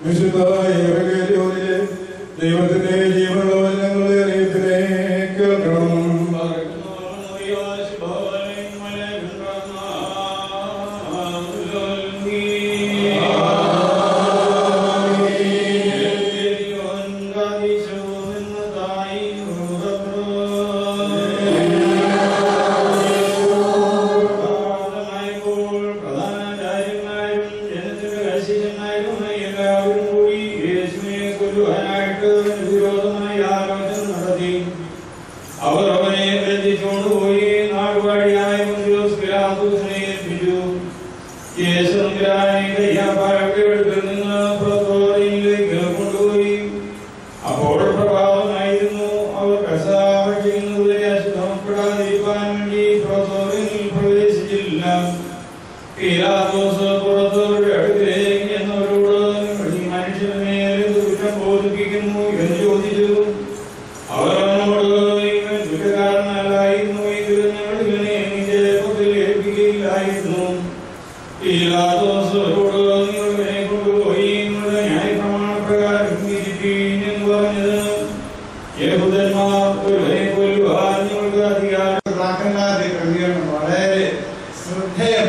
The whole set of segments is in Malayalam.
വിശുദ്ധമായ ഏവകേലിയോനിലെ ദൈവത്തിന്റെ ജീവനുള്ള വചനങ്ങളെ അറിയത്തിനെ കേൾക്കണം അവർ അവനെ ബന്ധിച്ചുകൊണ്ടുപോയി നാടുവാഴിയായ മുന്തിയോസ് പിലാത്തോസിനെ ഏൽപ്പിച്ചു യേശു നമ്പുരാനെ കയ്യാപ്പാറയുടെ അടുക്കൽ നിന്ന് പുറത്തോറയിലേക്ക് കൊണ്ടുപോയി അപ്പോൾ പ്രഭാതമായിരുന്നു അവർ കസാവ ചെയ്യുന്നതുവരെ അശുദ്ധപ്പെടാതിരിക്കാൻ വേണ്ടി പുറത്തോറയിൽ പ്രവേശിച്ചില്ല പീലാത്തോസ് പുറത്തോരുടെ അടുക്കിലേക്ക് എന്നവരോട് ഈ മനുഷ്യന് മേൽ എന്ത് കുറ്റം ബോധിപ്പിക്കുന്നു എന്ന് ചോദിച്ചു അവർ അവനോട് ഇവൻ കുറ്റക്കാരനല്ലായിരുന്നു എങ്കിലും ഞങ്ങൾ ഇവനെ നിന്റെ പക്കൽ ഏൽപ്പിക്കുകയില്ലായിരുന്നു പീലാത്തോസ് അവരോട് നിങ്ങൾ ഇവനെ കൊണ്ടുപോയി നിങ്ങളുടെ ന്യായപ്രമാണപ്രകാരം വിധിപ്പീൻ എന്ന് പറഞ്ഞത് യഹൂദന്മാർ ഒരുവനെ കൊല്ലുവാൻ നിങ്ങൾക്ക് അധികാരം പിതാക്കന്മാരുടെ ക്രമീകരണം വളരെ ശ്രദ്ധേയം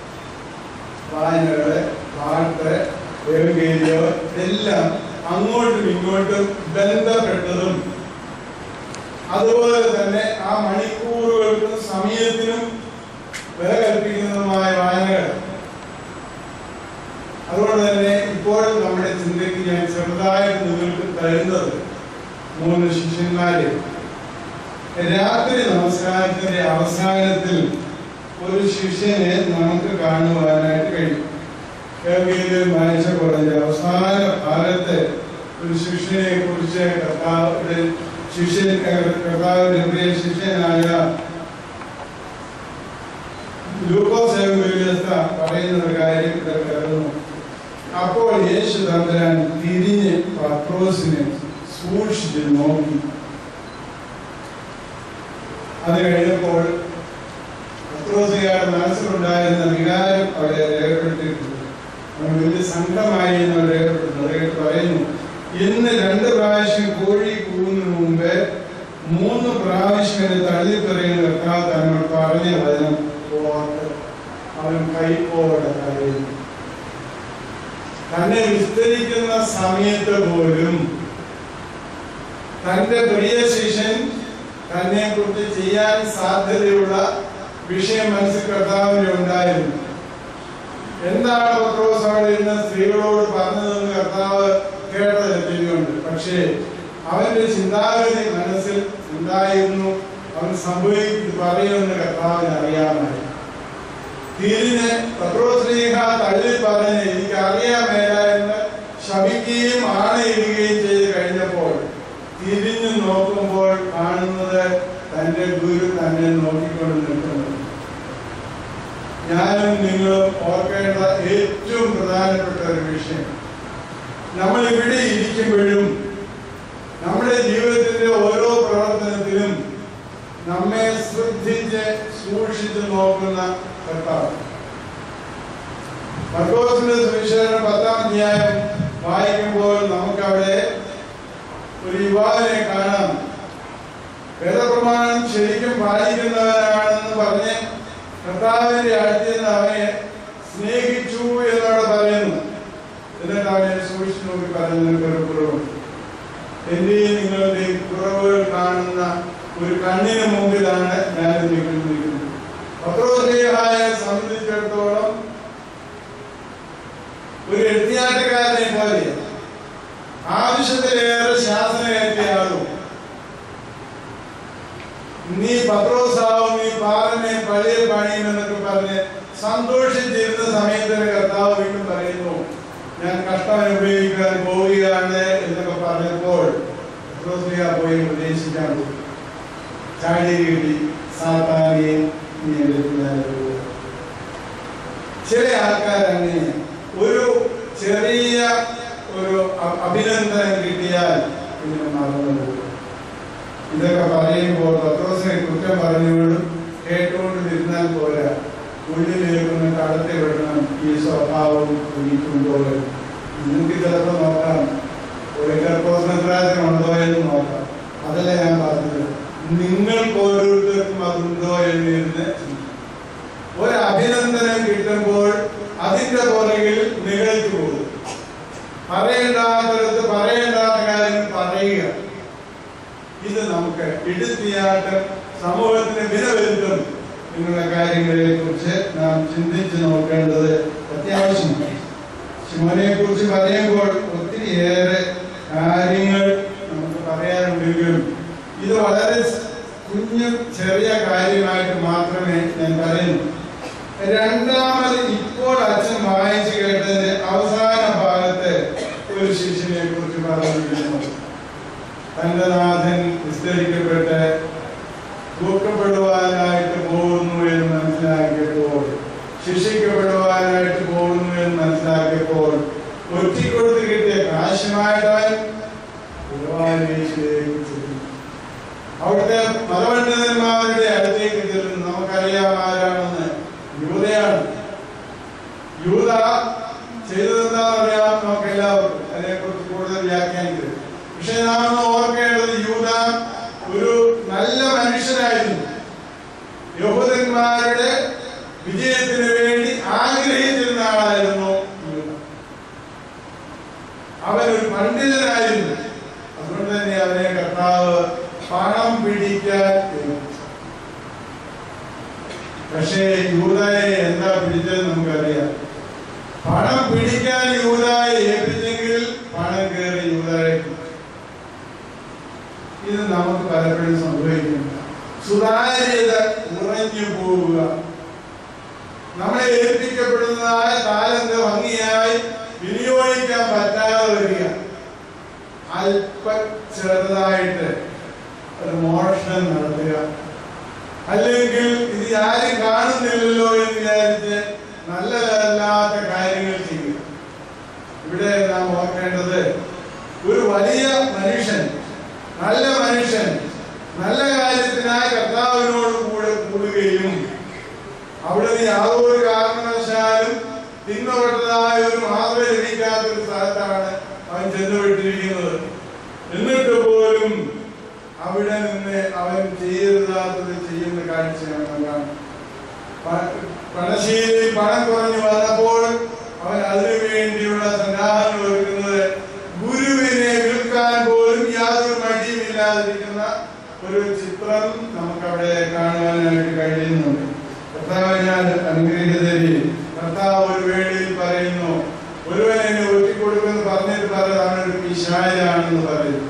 വായനകള് പാട്ട് ഏവകേലിയോ എല്ലാം അങ്ങോട്ടും ഇങ്ങോട്ടും ബന്ധപ്പെട്ടതും അതുപോലെ തന്നെ ആ മണിക്കൂറുകൾക്കും സമയത്തിനും വില കൽപ്പിക്കുന്നതുമായ വായനകൾ അതുകൊണ്ട് തന്നെ ഇപ്പോഴും നമ്മുടെ ചിന്തയ്ക്ക് ഞാൻ ചെറുതായിട്ട് നിങ്ങൾക്ക് തരുന്നത് മൂന്ന് ശിഷ്യന്മാരെ രാത്രി നമസ്കാരത്തിന്റെ അവസാനത്തിൽ ഒരു ശിഷ്യനെ നമുക്ക് കാണുവാനായിട്ട് കഴിയും കേൾവിയിൽ വായിച്ച കുറഞ്ഞ അവസാന ഭാഗത്ത് ഒരു ശിഷ്യനെ കുറിച്ച് കർത്താവിന്റെ ശിഷ്യൻ കർത്താവിന്റെ പ്രിയ ശിഷ്യനായ ലൂക്കോസ് ഏവ്യവസ്ഥ പറയുന്ന ഒരു കാര്യം ഇവിടെ കരുതുന്നു അപ്പോൾ യേശു തമ്പുരാൻ തിരിഞ്ഞ് പത്രോസിനെ സൂക്ഷിച്ച് നോക്കി അത് കഴിഞ്ഞപ്പോൾ പത്രോസിയാരുടെ മനസ്സിലുണ്ടായിരുന്ന വികാരം അവിടെ രേഖപ്പെടുത്തിയിട്ടുണ്ട് അവൻ വലിയ സംഘമായി എന്ന് അവിടെ രേഖപ്പെടുത്തുന്നു അദ്ദേഹം പറയുന്നു ഇന്ന് രണ്ട് പ്രാവശ്യം കോഴി കൂവുന്നതിന് മുമ്പ് മൂന്ന് പ്രാവശ്യം എന്നെ തള്ളിപ്പറയുന്ന കർത്താവ് തന്നോട് പറഞ്ഞ വചനം ഓർത്ത് അവൻ കൈപ്പോടെ കരയുന്നു തന്നെ വിസ്തരിക്കുന്ന സമയത്ത് പോലും തന്റെ പ്രിയ ശിഷ്യൻ തന്നെ കുറിച്ച് ചെയ്യാൻ സാധ്യതയുള്ള വിഷയം മനസ്സിൽ കർത്താവിന് ഉണ്ടായിരുന്നു എന്താണ് പത്രോസ് അവിടെ ഇരുന്ന് സ്ത്രീകളോട് പറഞ്ഞതെന്ന് കർത്താവ് കേട്ടത് തിരിയുണ്ട് പക്ഷേ അവന്റെ ചിന്താഗതി മനസ്സിൽ ഉണ്ടായിരുന്നു അവൻ സംഭവിക്കുന്നത് പറയുമെന്ന് കർത്താവിന് അറിയാമായിരുന്നു തിരിഞ്ഞ് പത്രോസ്ലീഹ തള്ളി പറഞ്ഞ് എനിക്ക് അറിയാമേല എന്ന് ശപിക്കുകയും ആണയിടുകയും ചെയ്ത് കഴിഞ്ഞപ്പോൾ തിരിഞ്ഞു നോക്കുമ്പോൾ കാണുന്നത് തന്റെ ഗുരു തന്നെ നോക്കിക്കൊണ്ട് നിൽക്കുന്നു ഞാനും നിങ്ങളും ഓർക്കേണ്ട ഏറ്റവും പ്രധാനപ്പെട്ട ഒരു വിഷയം നമ്മൾ ഇവിടെ ഇരിക്കുമ്പോഴും നമ്മുടെ ജീവിതത്തിന്റെ ഓരോ പ്രവർത്തനത്തിലും നമ്മെ ശ്രദ്ധിച്ച് സൂക്ഷിച്ചു നോക്കുന്ന കർത്താവ് മർക്കോസിന്റെ സുവിശേഷം പത്താം അധ്യായം വായിക്കുമ്പോൾ നമുക്കവിടെ ഒരു യുവാവിനെ കാണാം വേദപ്രമാണം ശരിക്കും പാലിക്കുന്നവനാണെന്ന് പറഞ്ഞ് കർത്താവിന്റെ അടുത്ത് നിന്ന് അവനെ സ്നേഹിച്ചു എന്നവിടെ പറയുന്നു എന്നിട്ട് അവനെ സൂക്ഷിച്ചു നോക്കി പറഞ്ഞു ഒരു കുറവുണ്ട് എന്റെയും നിങ്ങളുടെയും കുറവുകൾ കാണുന്ന ഒരു കണ്ണിന് മുമ്പിലാണ് ഞാൻ നിൽക്കുന്നത് പത്രോസ്ലിഹായെ സംബന്ധിച്ചിടത്തോളം ഒരു എഴുത്തിയാട്ടുകാരനെ പോലെ ആവശ്യത്തിലേറെ ശാസനയേറ്റയാളും നീ പത്രോസാവും നീ പാറനെ പഴയ പണിയുമെന്നൊക്കെ പറഞ്ഞ് സന്തോഷിച്ചിരുന്ന സമയത്ത് കർത്താവ് വീണ്ടും പറയുന്നു ഞാൻ കഷ്ടം അനുഭവിക്കാൻ പോവുകയാണ് എന്നൊക്കെ പറഞ്ഞപ്പോൾ പത്രോസ്ലിഹ പോയി ഉപദേശിക്കാൻ പോയി ചാടി കിട്ടി സാത്താനെ നീ എൻ്റെ പിന്നാലെ പോവുക. ചില ആൾക്കാർ അങ്ങനെ ഒരു ചെറിയ ഒരു അ- അഭിനന്ദനം കിട്ടിയാൽ പിന്നെ മറന്നു പോകും ഇതൊക്കെ പറയുമ്പോൾ പത്രോസിനെ കുറ്റം പറഞ്ഞുകൊണ്ടും കേട്ടുകൊണ്ട് ഇരുന്നാൽ പോരാ ഉള്ളിലേക്കൊന്ന് കടത്തി വിടണം ഈ സ്വഭാവം കുഞ്ഞിക്കുമ്പോൾ നിങ്ങൾക്ക് ചിലപ്പോൾ നോക്കാം ഉണ്ടോ എന്ന് നോക്കാം അതല്ല ഞാൻ പറഞ്ഞത് നിങ്ങൾക്ക് ഓരോരുത്തർക്കും അതുണ്ടോ എന്ന് ഇരുന്ന് ചിന്തിക്കണം. ഒരു അഭിനന്ദനം കിട്ടുമ്പോൾ അതിന്റെ പുറകിൽ നിഗളിച്ചു പോകും പറയേണ്ടാത്തടത്ത് പറയേണ്ടാത്ത കാര്യങ്ങൾ പറയുക ഇത് നമുക്ക് ഇടുത്തിയാട്ടം സമൂഹത്തിന് വിലവരുത്തും എന്നുള്ള കാര്യങ്ങളെ കുറിച്ച് നാം ചിന്തിച്ചു നോക്കേണ്ടത് അത്യാവശ്യമാണ് ശിവനെ കുറിച്ച് പറയുമ്പോൾ ഒത്തിരിയേറെ കാര്യങ്ങൾ നമുക്ക് പറയാനുണ്ടെങ്കിലും ഇത് വളരെ കുഞ്ഞു ചെറിയ കാര്യമായിട്ട് മാത്രമേ ഞാൻ പറയുന്നു രണ്ടാമത് ഇപ്പോൾ അച്ഛൻ വായിച്ചു കേട്ടതിന്റെ അവസാന ഭാഗത്ത് ഒരു ശിഷ്യനെ കുറിച്ച് പറഞ്ഞിരിക്കുന്നു തന്റെ നാഥൻ വിസ്തരിക്കപ്പെട്ട് തൂക്കപ്പെടുവാനായിട്ട് പോകുന്നു എന്ന് മനസ്സിലാക്കിയപ്പോൾ ശിക്ഷിക്കപ്പെടുവാനായിട്ട് പോകുന്നു എന്ന് മനസ്സിലാക്കിയപ്പോൾ ഒറ്റിക്കൊടുത്ത് കിട്ടിയ കാശുമായിട്ടായി ഗുരുവായൂരേശ്വരേക്ക് ചെന്നു അവിടുത്തെ മതപണ്ഡിതന്മാരുടെ അടുത്തേക്ക് ചെല്ലുന്നു നമുക്കറിയാം ആരാണെന്ന് യൂതയാണ് യൂത ചെയ്തതെന്താണെന്ന് അറിയാം നമുക്ക് എല്ലാവർക്കും അതിനെക്കുറിച്ച് കൂടുതൽ വ്യാഖ്യാനിക്കരുത് പക്ഷെ നാം ഒന്ന് ഓർക്കേണ്ടത് യൂത ഒരു നല്ല മനുഷ്യനായിരുന്നു യഹൂദന്മാരുടെ വിജയത്തിന് വേണ്ടി ആഗ്രഹിച്ചിരുന്ന ആളായിരുന്നു യൂത അവൻ ഒരു പണ്ഡിതനായിരുന്നു അതുകൊണ്ട് തന്നെ അവനെ കർത്താവ് പണം പിടിക്കാൻ ഏൽപ്പിച്ചു. പക്ഷേ യൂതായെ എന്താ പിടിച്ചത് നമുക്കറിയാം പണം പിടിക്കാൻ യൂതായെ ഏൽപ്പിച്ചെങ്കിൽ പണം കയറി യൂതായെ പിടിച്ചു. ഇത് നമുക്ക് പലപ്പോഴും സംഭവിക്കുന്നു സുതാര്യത കുറഞ്ഞു പോവുക നമ്മളെ ഏൽപ്പിക്കപ്പെടുന്നതായ താലന്ത് ഭംഗിയായി വിനിയോഗിക്കാൻ പറ്റാതെ വരിക അല്പ ചെറുതായിട്ട് ഒരു മോഷണം നടത്തുക അല്ലെങ്കിൽ ഇത് ആരും കാണുന്നില്ലല്ലോ എന്ന് വിചാരിച്ച് നല്ലതല്ലാത്ത കാര്യങ്ങൾ ചെയ്യുക ഇവിടെ നാം ഓർക്കേണ്ടത് ഒരു വലിയ മനുഷ്യൻ നല്ല മനുഷ്യൻ നല്ല കാര്യത്തിനായി കർത്താവിനോട് കൂടെ കൂടുകയും അവിടുന്ന് യാതൊരു കാരണവശാലും തിന്മപ്പെട്ടതായ ഒരു മാതൃ ലഭിക്കാത്ത ഒരു സ്ഥലത്താണ് അവൻ ചെന്നുവിട്ടിരിക്കുന്നത് എന്നിട്ട് പോലും അവിടെ നിന്ന് അവൻ ചെയ്യരുതാത്തത് ചെയ്യുന്ന കാഴ്ചയാണ് നമ്മൾ പണശീലയിൽ പണം കുറഞ്ഞു വന്നപ്പോൾ അവൻ അതിനു വേണ്ടിയുള്ള സന്നാഹങ്ങൾ ഒരുക്കുന്നത് ഗുരുവിനെ വിൽക്കാൻ പോലും യാതൊരു മടിയുമില്ലാതിരിക്കുന്ന ഒരു ചിത്രം നമുക്കവിടെ കാണുവാനായിട്ട് കഴിയുന്നുണ്ട് കർത്താവ് ഞാൻ അനുഗ്രഹിതരി കർത്താവ് ഒരു വേളയിൽ പറയുന്നു ഒരുവൻ എന്നെ ഒറ്റിക്കൊടുക്കുമെന്ന് പറഞ്ഞിട്ട് പറയുന്നത് അവനൊരു പിശാചാണെന്ന് പറയുന്നു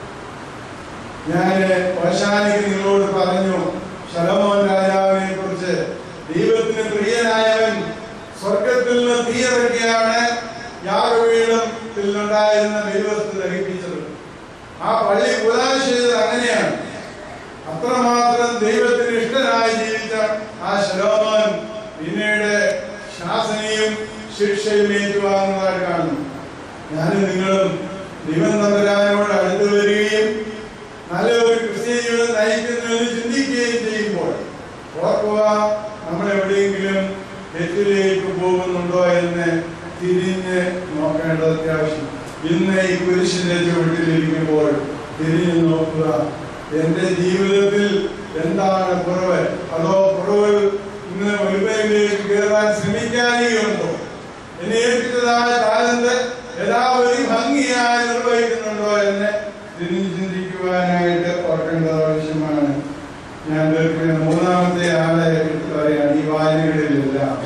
ഞാൻ ഓശാനിക്ക് നിങ്ങളോട് പറഞ്ഞു ശലോമോൻ രാജാവിനെ കുറിച്ച് ദൈവത്തിന് പ്രിയനായവൻ സ്വർഗത്തിൽ നിന്ന് തീയിറക്കിയാണ് യാഗപീഠത്തിൽ ഉണ്ടായിരുന്ന ദൈവത്തെ ദഹിപ്പിച്ചത് ആ പള്ളി പുരാൻ ചെയ്തത് അങ്ങനെയാണ് അത്രമാത്രം ദൈവത്തിന് ഇഷ്ടനായി ജീവിച്ച ആ ശലോമോൻ പിന്നീട് ശാസനയും ശിക്ഷയും ഏറ്റുവാങ്ങുന്നതായിട്ട് കാണുന്നു ഞാനും നിങ്ങളും ദൈവം തമ്പരാനോട് അടുത്തു വരികയും നല്ല ഒരു ക്രിസ്ത്യ ജീവിതം നയിക്കുന്നതിന് ചിന്തിക്കുകയും ചെയ്യുമ്പോൾ ഓർക്കുക നമ്മൾ എവിടെയെങ്കിലും തെറ്റിലേക്ക് പോകുന്നുണ്ടോ എന്ന് തിരിഞ്ഞ് നോക്കേണ്ടത് അത്യാവശ്യം ഇന്ന് ഈ കുരിശിന്റെ ചുവട്ടിലിരിക്കുമ്പോൾ തിരിഞ്ഞു നോക്കുക എന്റെ ജീവിതത്തിൽ എന്താണ് കുറവ് അതോ കുറവ് ഇന്ന് ഒരുപരിലേക്ക് കയറാൻ ശ്രമിക്കാനിയുണ്ടോ എന്നെ ഏൽപ്പിച്ചതായ താലന്ത് എല്ലാവരും ഭംഗിയായി നിർവഹിക്കുന്നുണ്ടോ എന്ന് തിരിഞ്ഞു ചിന്തിക്കുവാനായിട്ട് ഓർക്കേണ്ടത് ആവശ്യമാണ് ഞാൻ തീർക്കുന്ന മൂന്നാമത്തെ ആളെ എടുത്തു പറയാണ് ഈ വായനകളിലെല്ലാം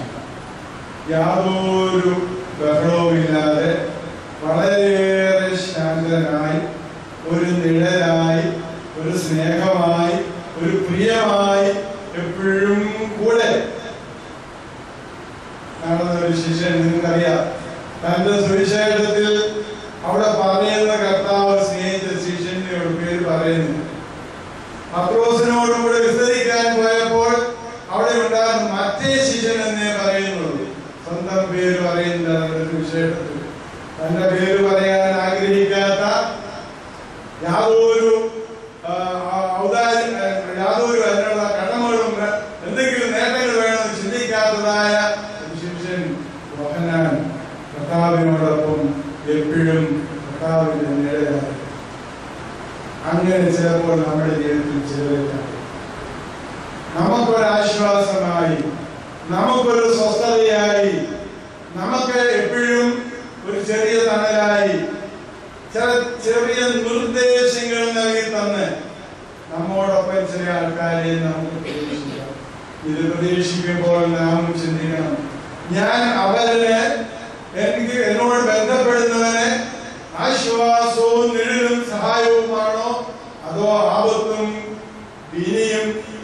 യാതൊരു ബഹളവുമില്ലാതെ വളരെയേറെ ശാന്തനായി ഒരു നിഴലായി ഒരു സ്നേഹമായി ഒരു പ്രിയമായി എപ്പോഴും കൂടെ നടന്ന ഒരു ശിഷ്യൻ നിങ്ങൾക്കറിയാം തന്റെ സുവിശേഷത്തിൽ അവിടെ പറയുന്ന കർത്താവ് സ്നേഹിച്ച ശിഷ്യനോട് പേര് പറയുന്നു പത്രോസിനോടുകൂടെ വിസ്തരിക്കാൻ പോയപ്പോൾ അവിടെ ഉണ്ടാകുന്ന മറ്റേ ശിഷ്യൻ എന്നേ പറയുന്നുള്ളൂ സ്വന്തം പേര് പറയുന്നില്ല നമ്മുടെ സുവിശേഷത്തിൽ തന്റെ പേര് പറയാൻ ആഗ്രഹിക്കാത്ത യാതൊരു ആ, ആ, ഔദാര്യം ആ, യാതൊരു അതിനുള്ള കടമകളും വേ- എന്തെങ്കിലും നേട്ടങ്ങൾ വേണമെന്ന് ചിന്തിക്കാത്തതായ ഒരു ശിഷ്യൻ യോഹന്നാൻ കർത്താവിനോടൊപ്പം എപ്പോഴും കർത്താവിന്റെ നിഴലായി അങ്ങനെ ചിലപ്പോൾ നമ്മുടെ ജീവിതത്തിൽ ചിലവെല്ലാം നമുക്കൊരാശ്വാസമായി നമുക്കൊരു സ്വസ്ഥതയായി നമുക്ക് എപ്പോഴും ഒരു ചെറിയ തണലായി ചില ചെറിയ നിർദ്ദേശങ്ങൾ നൽകി തന്ന് നമ്മോടൊപ്പം ചില ആൾക്കാരെ നമുക്ക് പ്രതീക്ഷിക്കാം ഇത് പ്രതീക്ഷിക്കുമ്പോൾ നാം ചിന്തിക്കണം ഞാൻ അവരിന് എനിക്ക് എന്നോട് ബന്ധപ്പെടുന്നവന് ആശ്വാസവും നിഴലും സഹായവുമാണോ അതോ ആപത്തും ഭീനിയും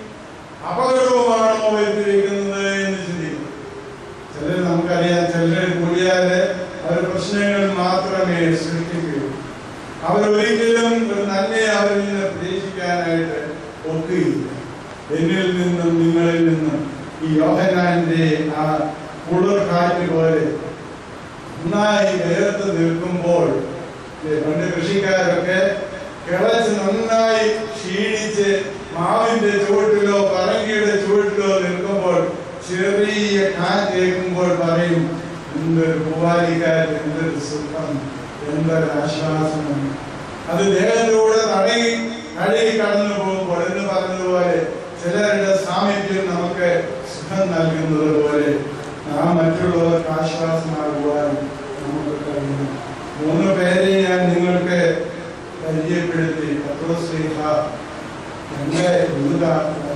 അപകടവുമാണോ വരുത്തിയിരിക്കുന്നത് എന്ന് ചിന്തിക്കും ചിലർ നമുക്കറിയാം ചിലർ കൂടിയാല് അവർ പ്രശ്നങ്ങൾ മാത്രമേ സൃഷ്ടിക്കൂ അവരൊരിക്കലും ഒരു നന്മയെ അവരിൽ നിന്ന് പ്രതീക്ഷിക്കാനായിട്ട് ഒക്കുകയില്ല എന്നിൽ നിന്നും നിങ്ങളിൽ നിന്നും ഈ യോഹനാന്റെ ആ കുളിർ കാറ്റ് പോലെ നന്നായി വേർത്ത് നിൽക്കുമ്പോൾ ഇല്ലേ, പണ്ട് കൃഷിക്കാരൊക്കെ കിളച്ച് നന്നായി ക്ഷീണിച്ച് മാവിന്റെ ചുവട്ടിലോ പറങ്കിയുടെ ചുവട്ടിലോ നിൽക്കുമ്പോൾ ചെറിയ കാറ്റേക്കുമ്പോൾ പറയും എന്തൊരു പൂവാലിക്കാറ്റ് എന്തൊരു സുഖം എന്തൊരു ആശ്വാസം അത് ദേഹത്തിലൂടെ തടയി തടയി കടന്നു പോകുമ്പോൾ എന്ന് പറഞ്ഞതുപോലെ ചിലരുടെ സാമീപ്യം നമുക്ക് സുഖം നൽകുന്നത് പോലെ നാം മറ്റുള്ളവർക്ക് ആശ്വാസമാകുവാൻ നമുക്ക് കഴിയുന്നു മൂന്ന് പേരെ ഞാൻ നിങ്ങൾക്ക് പരിചയപ്പെടുത്തി പത്രോസ്ലീഹ എന്റെ ദൂത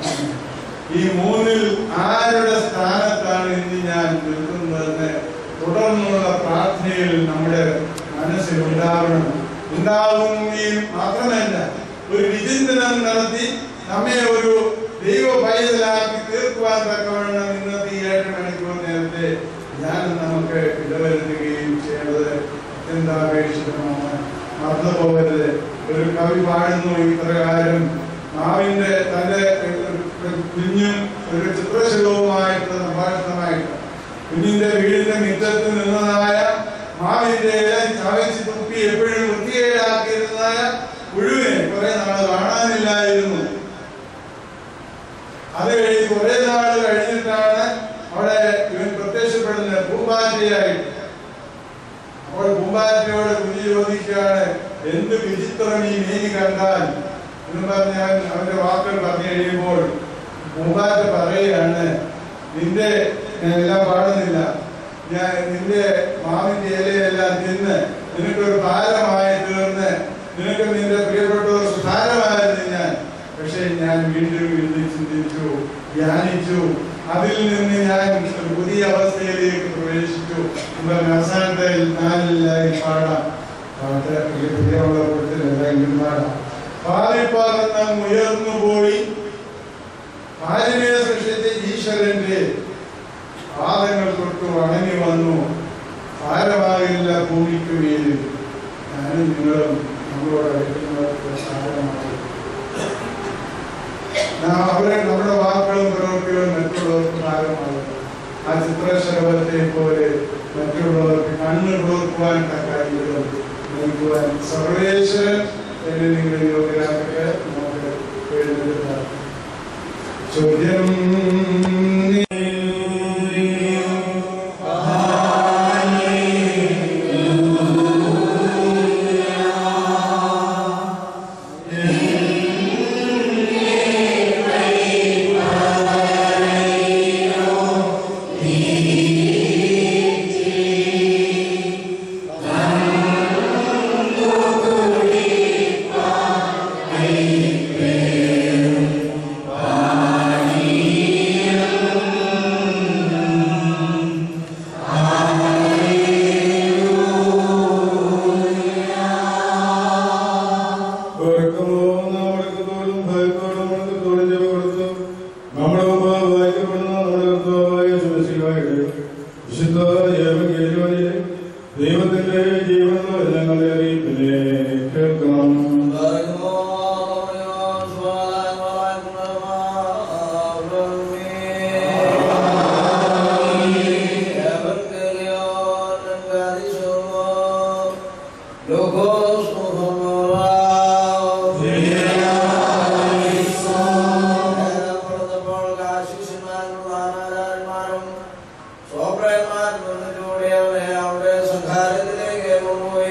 ഈ മൂന്നിൽ ആരുടെ സ്ഥാനത്താണ് ഇന്ന് ഞാൻ നിൽക്കുന്നതെന്ന് തുടർന്നുള്ള പ്രാർത്ഥനയിൽ നമ്മുടെ മനസ്സിൽ ഉണ്ടാവണം ഉണ്ടാവുകയും മാത്രമല്ല ഒരു വിചിന്തനം നടത്തി നമ്മെ ഒരു ദൈവ പൈതലാക്കി തീർക്കുവാൻ തക്കവണ്ണം ഇന്നത്തെ ഈ ഏഴ് മണിക്കൂർ നേരത്തെ ഞാൻ നമുക്ക് ഇടവരുത്തുകയും ചെയ്യേണ്ടത് അത്യന്താപേക്ഷിതമാണ് മറന്നു പോകരുത് ഒരു കവി പാടുന്നു ഈ പ്രകാരം മാവിന്റെ തന്റെ കുഞ്ഞും ഒരു ചിത്രശലവുമായിട്ടുള്ള സംഭാഷണമായിട്ട് കുഞ്ഞിന്റെ വീടിന്റെ മുറ്റത്ത് നിന്നതായ മാവിന്റെ ഇല ചവച്ച് തുപ്പി എപ്പോഴും വൃത്തികേടാക്കിയിരുന്നതായ പുഴുവിനെ കുറെ നാൾ കാണാനില്ലായിരുന്നു അത് കഴിഞ്ഞ് കുറെ നാൾ കഴിഞ്ഞിട്ടാണ് അവിടെ ഇവൻ പ്രത്യക്ഷപ്പെടുന്നത് പൂമ്പാറ്റയായിട്ട് അപ്പോൾ പൂമ്പാറ്റയോട് കുഞ്ഞു ചോദിക്കുകയാണ് എന്ത് വിചിത്രം ഈ മീനി കണ്ടാൽ എന്ന് പറഞ്ഞാൽ അവന്റെ വാക്കുകൾ പറഞ്ഞു കഴിയുമ്പോൾ പൂമ്പാറ്റ പറയുകയാണ് നിന്റെ ഞാൻ എല്ലാം പാടുന്നില്ല ഞാൻ നിന്റെ മാവിന്റെ ഇലയെല്ലാം തിന്ന് നിനക്കൊരു ഭാരമായി തീർന്ന് നിനക്ക് നിന്റെ പ്രിയപ്പെട്ടവർ സുധാരമായിരുന്നു ഞാൻ പക്ഷെ ഞാൻ വീണ്ടും വീണ്ടും ചിന്തിച്ചു ധ്യാനിച്ചു അതിൽ നിന്ന് ഞാൻ ഒരു പുതിയ അവസ്ഥയിലേക്ക് പ്രവേശിച്ചു എന്ന് പറഞ്ഞ് അവസാനത്തെ നാലിലായി പാടാം പാട്ട് ഈ പ്രിയമുള്ള കൂട്ടത്തിലെല്ലാം പാടാം പാറിപ്പറന്ന് ഉയർന്നു പോയി പാലിനെ സൃഷ്ടിച്ച ഈശ്വരന്റെ പാദങ്ങൾ തൊട്ട് വണങ്ങി വന്നു ഭാരമാകില്ല ഭൂമിക്ക് മേലിൽ ഞാനും നിങ്ങളും നമ്മളോട് അടുക്കുന്നവർക്ക് സാരമാകും നാം അവരെ നമ്മുടെ വാക്കുകളും പ്രവൃത്തികളും മറ്റുള്ളവർക്ക് ഭാരമാകും ആ ചിത്രശലഭത്തെ പോലെ മറ്റുള്ളവർക്ക് കണ്ണ് കൊടുക്കുവാൻ കാര്യങ്ങളും നൽകുവാൻ സർവേശ്വരൻ എന്നെ നിങ്ങൾ യോഗ്യരാക്കട്ടെ നമുക്ക് എഴുന്നേൽക്കാം ചോദ്യം ഉറക്കമോ നാം ഉറക്കത്തോടും ഭയത്തോടും ഉണക്കത്തോടും ജപ കൊടുത്തു നമ്മുടെ മുമ്പാകെ വായിക്കപ്പെടുന്ന നമ്മുടെ കർത്താവായ ശുശ്രൂഷയുടെ വിശുദ്ധ ഏവകേലുവരെ ദൈവത്തിന്റെ ജീവനുള്ള ഞങ്ങളെ അറിയിപ്പിനെ കേൾക്കണം സ്വപ്രയന്മാർ അവരെ സംഘാരത്തിലേക്ക് കൊണ്ടുപോയി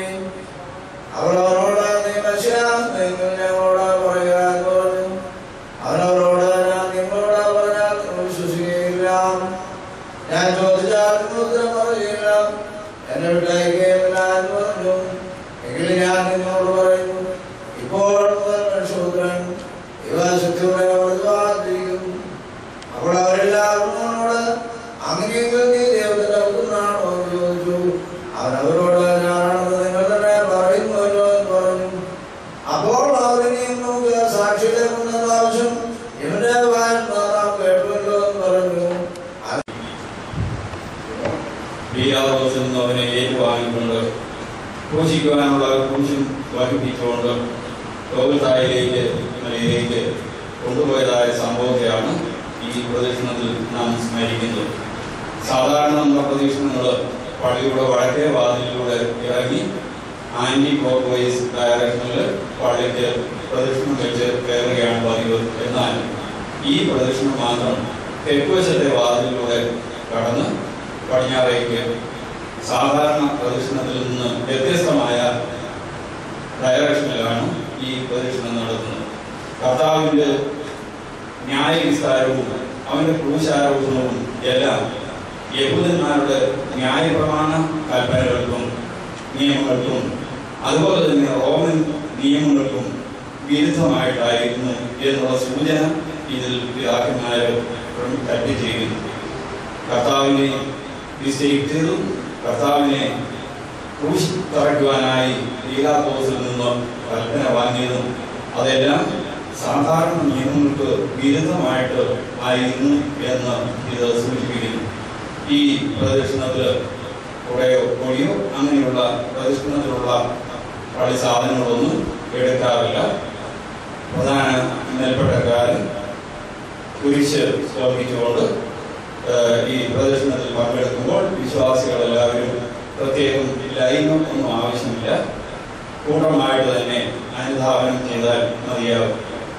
വഹിക്കുവാനുള്ള കുരിശും വഹിപ്പിച്ചുകൊണ്ട് ഗോകുൽത്തായിലേക്ക് മലയിലേക്ക് കൊണ്ടുപോയതായ സംഭവത്തെയാണ് ഈ പ്രദക്ഷിണത്തിൽ നാം സ്മരിക്കുന്നത് സാധാരണ നമ്മുടെ പ്രദക്ഷിണങ്ങൾ പള്ളിയുടെ വടക്കേ വാതിലിലൂടെ ഇറങ്ങി ആന്റി ക്ലോക്ക് വൈസ് ഡയറക്ഷനിൽ പള്ളിക്ക് പ്രദക്ഷിണം വെച്ച് കയറുകയാണ് പതിവ് എന്നാൽ ഈ പ്രദക്ഷിണം മാത്രം തെക്കുവശത്തെ വാതിലിലൂടെ കടന്ന് പടിഞ്ഞാറേക്ക് സാധാരണ പ്രദക്ഷിണത്തിൽ നിന്ന് വ്യത്യസ്തമായ ഡയറക്ഷനിലാണ് ഈ പ്രദക്ഷിണം നടത്തുന്നത് കർത്താവിൻ്റെ ന്യായവിസ്താരവും അവന്റെ ക്രൂശാരോപണവും എല്ലാം യഹൂദന്മാരുടെ ന്യായപ്രമാണ കൽപ്പനകൾക്കും നിയമങ്ങൾക്കും അതുപോലെ തന്നെ റോമൻ നിയമങ്ങൾക്കും വിരുദ്ധമായിട്ടായിരുന്നു എന്നുള്ള സൂചന ഇതിൽ പിതാക്കന്മാര് കൽപ്പിച്ചിരിക്കുന്നു കർത്താവിനെ നിശ്ചയിച്ചതും ചെയ്തു കർത്താവിനെ ക്രൂശ് തറയ്ക്കുവാനായി ലീലാത്തോസിൽ നിന്ന് കൽപ്പന വാങ്ങിയതും അതെല്ലാം സാധാരണ നിയമങ്ങൾക്ക് വിരുദ്ധമായിട്ട് ആയിരുന്നു എന്ന് ഇത് സൂചിപ്പിക്കുന്നു ഈ പ്രദക്ഷിണത്തിൽ കുറയോ കൊടിയോ അങ്ങനെയുള്ള പ്രദക്ഷിണത്തിലുള്ള പള്ളി സാധനങ്ങളൊന്നും എടുക്കാറില്ല പ്രധാന മേൽപ്പെട്ടക്കാരൻ കുരിശ് വഹിച്ചുകൊണ്ട് ഏഹ്, ഈ പ്രദർശനത്തിൽ പങ്കെടുക്കുമ്പോൾ വിശ്വാസികൾ എല്ലാവരും പ്രത്യേകം ലൈനം ഒന്നും ആവശ്യമില്ല കൂട്ടമായിട്ട് തന്നെ അനുധാവനം ചെയ്താൽ മതിയാവും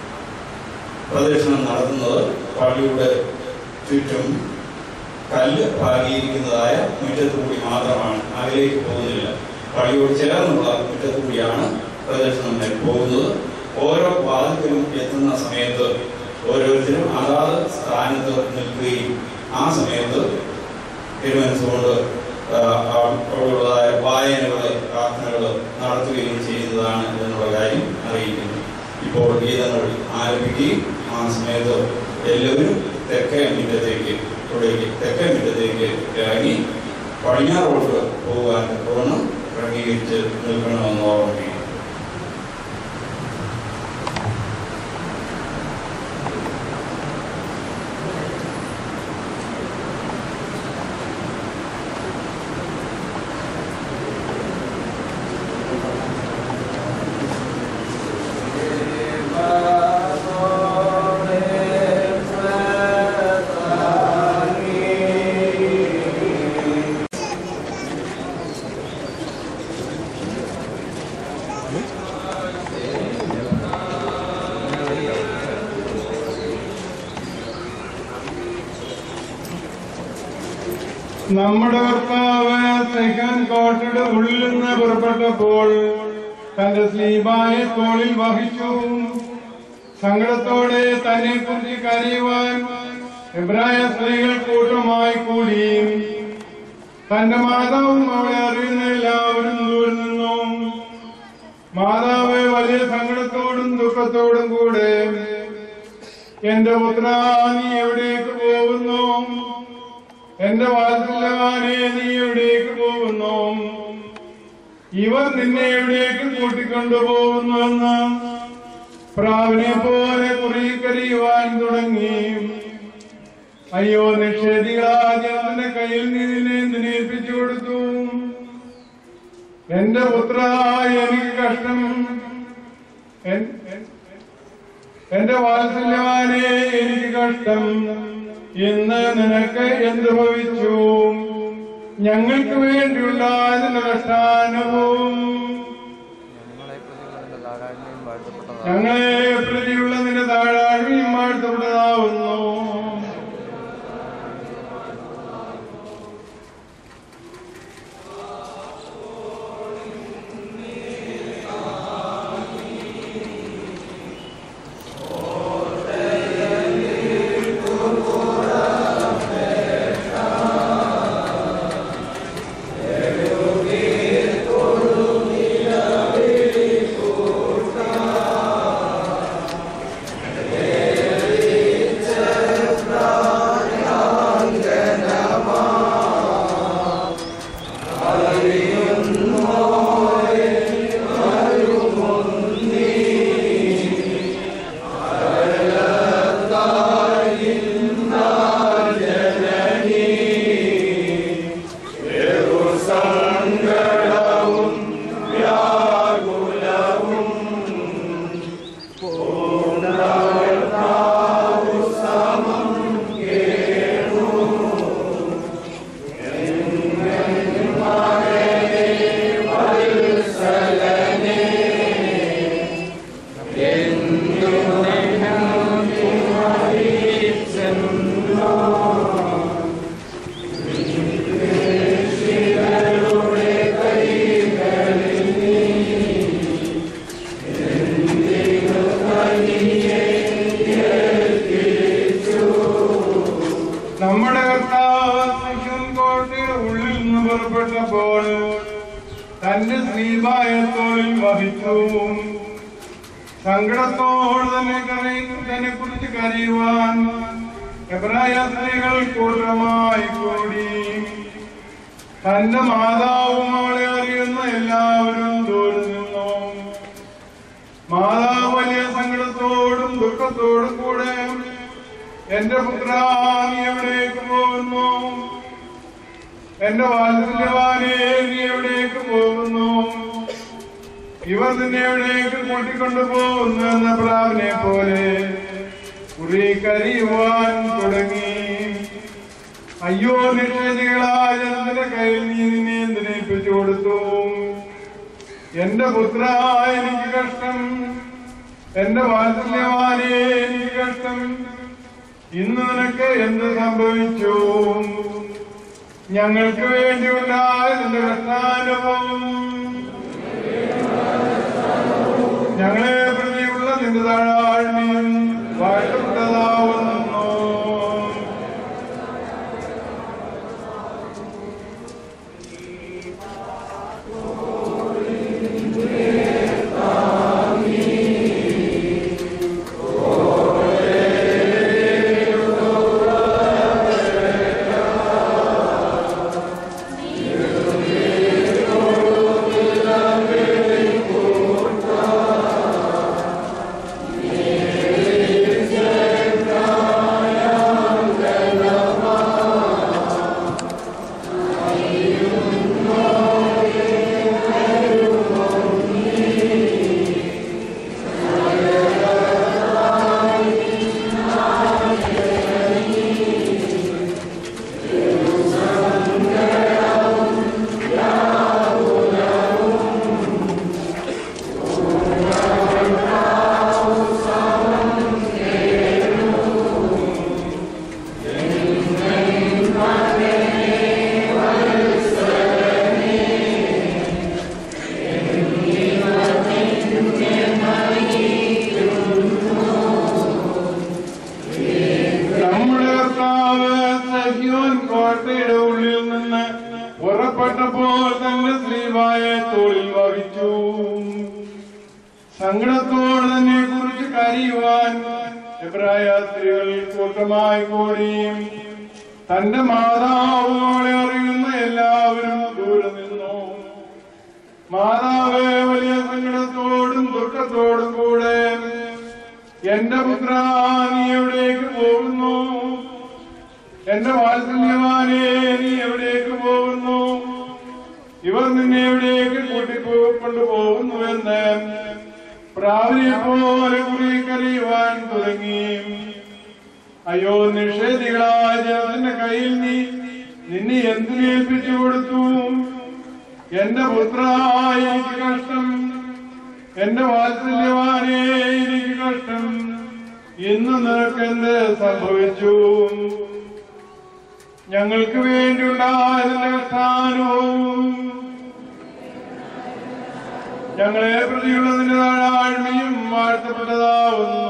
പ്രദക്ഷിണം നടത്തുന്നത് പള്ളിയുടെ ചുറ്റും കല്ല് പാകിയിരിക്കുന്നതായ മുറ്റത്തു കൂടി മാത്രമാണ് അതിലേക്ക് പോകുന്നില്ല പള്ളിയോട് ചേർന്നുള്ള മുറ്റത്തു കൂടിയാണ് പ്രദക്ഷിണം പോകുന്നത് ഓരോ വാതിക്കലും എത്തുന്ന സമയത്ത് ഓരോരുത്തരും അതാത് സ്ഥാനത്ത് നിൽക്കുകയും ആ സമയത്ത് തിരുവനന്തപുരത്ത് അവിടെയുള്ളതായ വായനകൾ പ്രാർത്ഥനകൾ നടത്തുകയും ചെയ്യുന്നതാണ് എന്നുള്ള കാര്യം അറിയിക്കുന്നു ഇപ്പോൾ ഗീതങ്ങൾ ആരംഭിക്കുകയും ആ സമയത്ത് എല്ലാവരും തെക്കേ മുറ്റത്തേക്ക് ഇവിടേക്ക് തെക്കേ മുറ്റത്തേക്ക് ഇറങ്ങി പടിഞ്ഞാറോട്ട് പോകാൻ തുടർന്ന് ക്രമീകരിച്ച് നിൽക്കണമെന്ന് ഓർമ്മിപ്പിക്കുന്നു നമ്മുടെ കർത്താവ് തെക്കൻ കോട്ടയുടെ ഉള്ളിൽ നിന്ന് പുറപ്പെട്ടപ്പോൾ തന്റെ സ്ലീബായെ തോളിൽ വഹിച്ചു സങ്കടത്തോടെ തന്നെ കുറിച്ച് കരയുവാൻ എബ്രായ സ്ത്രീകൾ കൂട്ടമായി കൂടി തന്റെ മാതാവും അവളെ അറിയുന്ന എല്ലാവരും ദൂരെ നിന്നു മാതാവ് വലിയ സങ്കടത്തോടും ദുഃഖത്തോടും കൂടെ എന്റെ പുത്ര നീ എവിടേക്ക് പോകുന്നു എന്റെ വാത്സല്യവാനെ നീ എവിടേക്ക് പോകുന്നു ഇവർ നിന്നെ എവിടേക്ക് കൂട്ടിക്കൊണ്ടുപോകുന്നുവെന്ന് പ്രാവിനെ പോലെ കുറിക്കറിയുവാൻ തുടങ്ങി അയ്യോ നിഷേധികളാജന്റെ കയ്യിൽ നീ നിന്നെ എന്തിനേൽപ്പിച്ചു കൊടുത്തു എന്റെ പുത്ര എനിക്ക് കഷ്ടം എൻ- എൻ- എന്റെ വാത്സല്യവാനെ എനിക്ക് കഷ്ടം ഇന്ന് നിനക്ക് എന്ത് ഭവിച്ചു ഞങ്ങൾക്ക് വേണ്ടിയുള്ള അതിന്റെ കഷ്ടാനുഭവം ഞങ്ങളെ പ്രതികളുടെ നിന്റെ താഴ്ത്തപ്പെട്ടതാണ് ഞങ്ങളെ പ്രതിയുള്ള നിന്റെ താഴാഴ്മയും വാഴ്ത്തപ്പെട്ടതാവുന്നു ഞങ്ങളെ നമ്മുടെ കർത്താവ് സിഖൻ കോട്ടയുടെ ഉള്ളിൽ നിന്ന് പുറപ്പെട്ടപ്പോൾ തന്റെ ശ്രീഭായത്തോളിൽ വഹിച്ചു സങ്കടത്തോട് തന്നെ തന്നെ കുറിച്ച് കരയുവാൻ എബ്രായ സ്ത്രീകൾ കൂട്ടമായി കൂടി തന്റെ മാതാവും അവളെ അറിയുന്ന എല്ലാവരും ദൂരെ നിന്നു മാതാവ് വലിയ സങ്കടത്തോടും ദുഃഖത്തോടും കൂടെ എന്റെ പുത്ര നീ എവിടേക്ക് പോകുന്നു എന്റെ വാത്സല്യവാനേ നീ എവിടേക്ക് പോകുന്നു ഇവർ നിന്നെ എവിടേക്ക് കൂട്ടിക്കൊണ്ടു പോകുന്നു എന്ന പ്രാവിനെ പോലെ കുറി കരയുവാൻ തുടങ്ങി അയ്യോ നിഷേധികളായ ജനത്തിന്റെ കയ്യിൽ നീ നിന്നെ എന്തിനേൽപ്പിച്ചു കൊടുത്തു എന്റെ പുത്ര എനിക്ക് കഷ്ടം എന്റെ വാത്സല്യവാനേ എനിക്ക് കഷ്ടം ഇന്ന് നിനക്ക് എന്ത് സംഭവിച്ചു ഞങ്ങൾക്ക് വേണ്ടിയുണ്ടായ നിന്റെ കഷ്ടാനുഭവം ഞങ്ങളെ പ്രതിയുള്ള നിന്റെ താഴ്മയും വാഴ്ത്തപ്പെട്ടതാവുന്നു നമ്മുടെ കർത്താവ് സഹ്യോൻ കോട്ടയുടെ ഉള്ളിൽ നിന്ന് പുറപ്പെട്ടപ്പോൾ തന്റെ സ്ത്രീവായ തോളിൽ വഹിച്ചു സങ്കടത്തോട് തന്നെ കുറിച്ച് കരയുവാൻ എബ്രായ സ്ത്രീകൾ കൂട്ടമായി കൂടി തന്റെ മാതാവുകളെ അറിയുന്ന എല്ലാവരും ദൂരെ നിന്നു മാതാവ് വലിയ സങ്കടത്തോടും ദുഃഖത്തോടും കൂടെ എന്റെ പുത്ര നീ എവിടേക്ക് പോകുന്നു എന്റെ വാത്സല്യവാനേ നീ എവിടേക്ക് പോകുന്നു ഇവർ നിന്നെ എവിടേക്ക് കൂട്ടിക്കൊണ്ടുപോകുന്നു എന്ന് പ്രാവിനെ പോലെ കുറി കരയുവാൻ തുടങ്ങി അയ്യോ നിഷേധികളായ ജനത്തിന്റെ കയ്യിൽ നീ നിന്നെ എന്തിനേൽപ്പിച്ചു കൊടുത്തു എന്റെ പുത്ര എനിക്ക് കഷ്ടം എന്റെ വാത്സല്യവാനേ എനിക്ക് കഷ്ടം ഇന്ന് നിനക്ക് എന്ത് സംഭവിച്ചു ഞങ്ങൾക്ക് വേണ്ടിയുണ്ടായതിന്റെ കഷ്ടാനുഭവവും ഞങ്ങളെ പ്രതിയുള്ളതിന്റെ താഴ്മയും വാഴ്ത്തപ്പെട്ടതാവുന്നു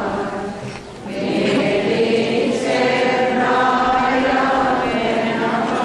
ും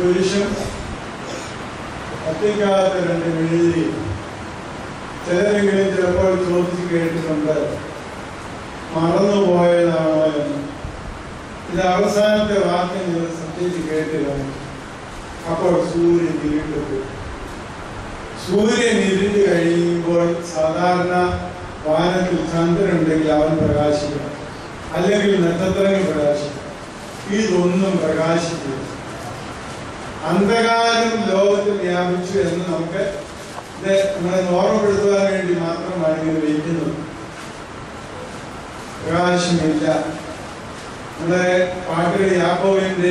കുരിശും കത്തിക്കാത്ത രണ്ട് മെഴുതി ചിലരെങ്കിലും ചിലപ്പോൾ ചോദിച്ചു കേട്ടിട്ടുണ്ട് മറന്നുപോയതാണോ എന്ന് ഇത് അവസാനത്തെ വാക്യം നിങ്ങൾ ശ്രദ്ധിച്ച് കേട്ടില്ല അപ്പോൾ സൂര്യൻ ഇരുണ്ടു പോയി. സൂര്യൻ ഇരുണ്ട് കഴിയുമ്പോൾ സാധാരണ വാനത്തിൽ ചന്ദ്രൻ ഉണ്ടെങ്കിൽ അവൻ പ്രകാശിക്കണം അല്ലെങ്കിൽ നക്ഷത്രങ്ങൾ പ്രകാശിക്കണം ഇതൊന്നും പ്രകാശിക്കില്ല അന്ധകാരം ലോകത്തിൽ വ്യാപിച്ചു എന്ന് നമുക്ക് ഇത് നമ്മളെ ഓർമ്മപ്പെടുത്തുവാൻ വേണ്ടി മാത്രമാണ് ഇത് വയ്ക്കുന്നത് പ്രകാശമില്ല നമ്മുടെ പാട്ടുകൾ യാക്കോവിന്റെ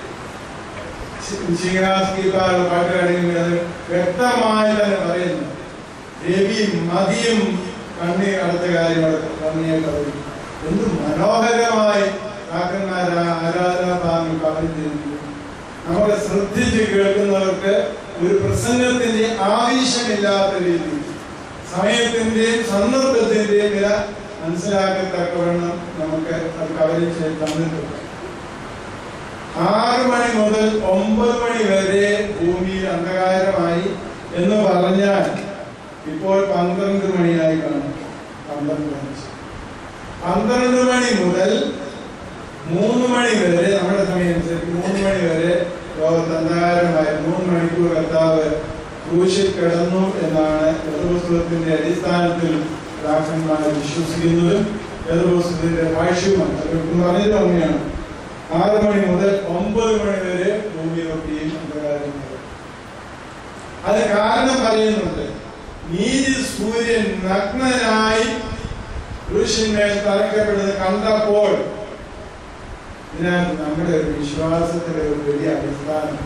ശിവരാസ്കീപ്പാറുടെ പാട്ടുകാണെങ്കിൽ അത് വ്യക്തമായി തന്നെ പറയുന്നു രവിയും മതിയും കണ്ണി അടുത്ത കാര്യം കണ്ണിയെ കവരി എന്ത് മനോഹരമായി കാക്കന്മാർ ആരാധനാഭാഗങ്ങൾ കവരിച്ചിരിക്കുന്നു നമ്മളെ ശ്രദ്ധിച്ച് കേൾക്കുന്നവർക്ക് ഒരു പ്രസംഗത്തിന്റെ ആവശ്യമില്ലാത്ത രീതിയിൽ സമയത്തിന്റെയും സന്ദർഭത്തിന്റെയും വില മനസ്സിലാക്കത്തക്കവണ്ണം നമുക്ക് അത് കവരിച്ച് തന്നിട്ടുണ്ട് ആറ് മണി മുതൽ ഒമ്പത് മണി വരെ ഭൂമിയിൽ അന്ധകാരമായി എന്ന് പറഞ്ഞാൽ ഇപ്പോൾ പന്ത്രണ്ട് മണിയായി കാണും പന്ത്രണ്ട് മണി പന്ത്രണ്ട് മണി മുതൽ മൂന്ന് മണി വരെ നമ്മുടെ സമയം അനുസരിച്ച് മൂന്ന് മണി വരെ ലോകത്ത് അന്ധകാരമായി മൂന്ന് മണിക്കൂർ കർത്താവ് ക്രൂശിൽ കിടന്നു എന്നാണ് വേദപുസ്തകത്തിന്റെ അടിസ്ഥാനത്തിൽ ഡാക്ടർമാർ വിശ്വസിക്കുന്നതും വേദപുസ്തകത്തിന്റെ ഭാഷ്യവുമാണ് അത് പറഞ്ഞത് അങ്ങനെയാണ് ആറ് മണി മുതൽ ഒമ്പത് മണി വരെ ഭൂമിയിലൊക്കെയും അന്ധകാരമായി അത് കാരണം പറയുന്നുണ്ട് നീതി സൂര്യൻ നഗ്നനായി പുരുഷന്മേൽ തറയ്ക്കപ്പെടുന്നത് കണ്ടപ്പോൾ ഇതിനകത്ത് നമ്മുടെ ഒരു വിശ്വാസത്തിന്റെ ഒരു വലിയ അടിസ്ഥാനം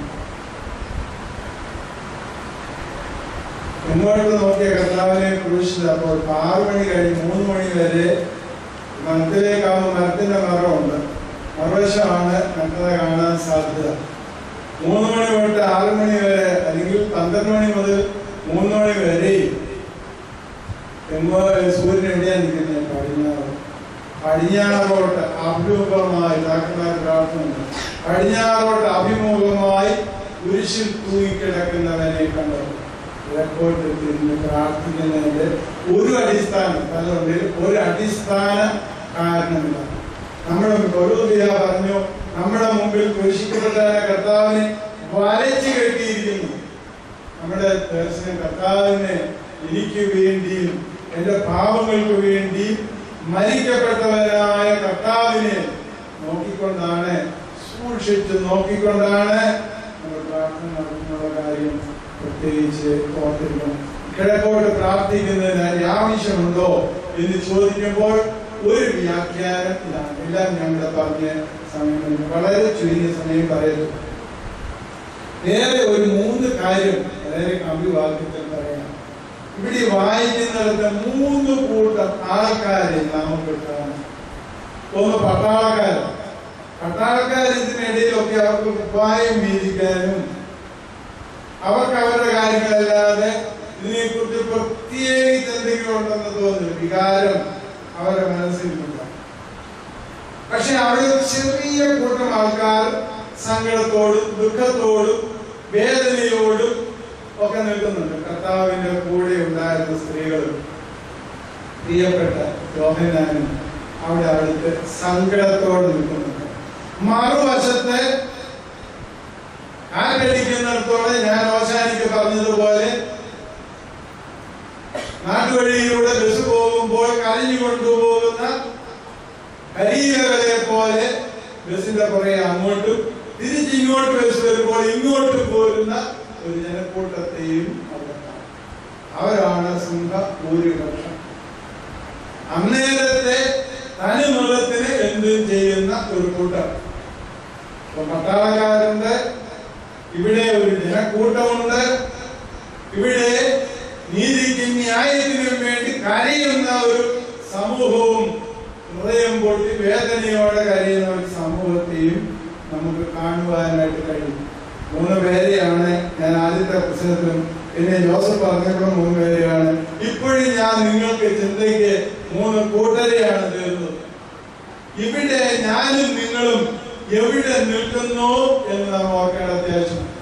മുന്നോട്ട് നോക്കിയ കർത്താവിനെ ക്രൂശിച്ചത് അപ്പോൾ ആറ് മണി കഴിഞ്ഞ് മൂന്ന് മണി വരെ മരത്തിലേക്കാവുമ്പോൾ മരത്തിന്റെ മറമുണ്ട് മറുവശമാണ് നഗ്നത കാണാൻ സാധ്യത മൂന്ന് മണി തൊട്ട് ആറ് മണി വരെ അല്ലെങ്കിൽ പന്ത്രണ്ട് മണി മുതൽ മൂന്ന് മണി വരെ എങ്ങോ സൂര്യൻ എവിടെയാ നിൽക്കുന്നത് പടിഞ്ഞാറ് പടിഞ്ഞാറോട്ട് അഭിമുഖമായി ഡാക്ടർമാർ പ്രാർത്ഥന പടിഞ്ഞാറോട്ട് അഭിമുഖമായി കുരിശിൽ തൂങ്ങിക്കിടക്കുന്നവനെ കണ്ടത് കിഴക്കോട്ട് തിരിഞ്ഞ് പ്രാർത്ഥിക്കുന്നതിന്റെ ഒരു അടിസ്ഥാനം അതുകൊണ്ട് ഒരു അടിസ്ഥാന കാരണമില്ല നമ്മുടെ ഗൗരവ പറഞ്ഞു നമ്മുടെ മുമ്പിൽ കുരിശിക്കപ്പെട്ട കർത്താവിനെ വരച്ചു കെട്ടിയിരിക്കുന്നു നമ്മുടെ ദർശനം കർത്താവിനെ എനിക്ക് വേണ്ടിയും എന്റെ പാപങ്ങൾക്ക് വേണ്ടി മരിക്കപ്പെട്ടവനായ കർത്താവിനെ നോക്കിക്കൊണ്ടാണ് സൂക്ഷിച്ച് നോക്കിക്കൊണ്ടാണ് നമ്മൾ പ്രാർത്ഥന നടത്തുന്നുള്ള കാര്യം പ്രത്യേകിച്ച് ഓർത്തിരിക്കണം കിഴക്കോട്ട് പ്രാർത്ഥിക്കുന്നതിന് ആവശ്യമുണ്ടോ എന്ന് ചോദിക്കുമ്പോൾ ഒരു വ്യാഖ്യാനം ഇതാണ് എല്ലാം ഞങ്ങളുടെ പറഞ്ഞ സമയം വളരെ ചുരുങ്ങിയ സമയം പറയുന്നു വേറെ ഒരു മൂന്ന് കാര്യം വളരെ അഭിവാക്യത്തിൽ പറയാം ഇവിടെ വായിക്കുന്നിടത്ത് മൂന്ന് കൂട്ടം ആൾക്കാരെ നമുക്ക് കാണാം ഒന്ന് പട്ടാളക്കാർ പട്ടാളക്കാർ ഇതിനിടയിലൊക്കെ അവർക്ക് ഉപായം വീതിക്കാനും അവർക്ക് അവരുടെ കാര്യങ്ങളല്ലാതെ ഇതിനെക്കുറിച്ച് പ്രത്യേകിച്ച് എന്തെങ്കിലും ഉണ്ടെന്ന് തോന്നുന്നു വികാരം അവരുടെ മനസ്സിലുണ്ട് പക്ഷെ അവിടെ ഒരു ചെറിയ കൂട്ടം ആൾക്കാർ സങ്കടത്തോടും ദുഃഖത്തോടും വേദനയോടും ഒക്കെ നിൽക്കുന്നുണ്ട് കർത്താവിന്റെ കൂടെ ഉണ്ടായിരുന്ന സ്ത്രീകളും പ്രിയപ്പെട്ട യോഹനാനും അവിടെ അവിടുത്തെ സങ്കടത്തോട് നിൽക്കുന്നുണ്ട് മറുവശത്ത് കാറ്റടിക്കുന്നിടത്തോടെ ഞാൻ അവസാനിക്ക് പറഞ്ഞതുപോലെ നാട്ടുവഴിയിലൂടെ ബസ് പോകുമ്പോൾ കരഞ്ഞു കൊണ്ടുപോകുന്ന കരിയിലകളെ പോലെ ബസിന്റെ പുറകെ അങ്ങോട്ടും തിരിച്ചിങ്ങോട്ട് ബസ് വരുമ്പോൾ ഇങ്ങോട്ട് പോരുന്ന ഒരു ജനക്കൂട്ടത്തെയും അവിടെ കാണാം. അവരാണ് സിംഹ ഭൂരിപക്ഷം അന്നേരത്തെ തനിമൃഗത്തിന് എന്തും ചെയ്യുന്ന ഒരു കൂട്ടം ഇപ്പൊ പട്ടാളക്കാരുണ്ട് ഇവിടെ ഒരു ജനക്കൂട്ടമുണ്ട് ഇവിടെ നീതിക്കും ന്യായത്തിനും വേണ്ടി കരയുന്ന ഒരു സമൂഹവും ഹൃദയം പൊട്ടി വേദനയോടെ കരയുന്ന ഒരു സമൂഹത്തെയും നമുക്ക് കാണുവാനായിട്ട് കഴിയും മൂന്ന് പേരെയാണ് ഞാൻ ആദ്യത്തെ പുസ്തകത്തിലും പിന്നെ ജോസഫ് പറഞ്ഞപ്പോൾ മൂന്ന് പേരെയാണ് ഇപ്പോഴും ഞാൻ നിങ്ങൾക്ക് ചിന്തയ്ക്ക് മൂന്ന് കൂട്ടരെയാണ് തീർന്നത് ഇവിടെ ഞാനും നിങ്ങളും എവിടെ നിൽക്കുന്നു എന്ന് നാം ഓർക്കേണ്ട അത്യാവശ്യം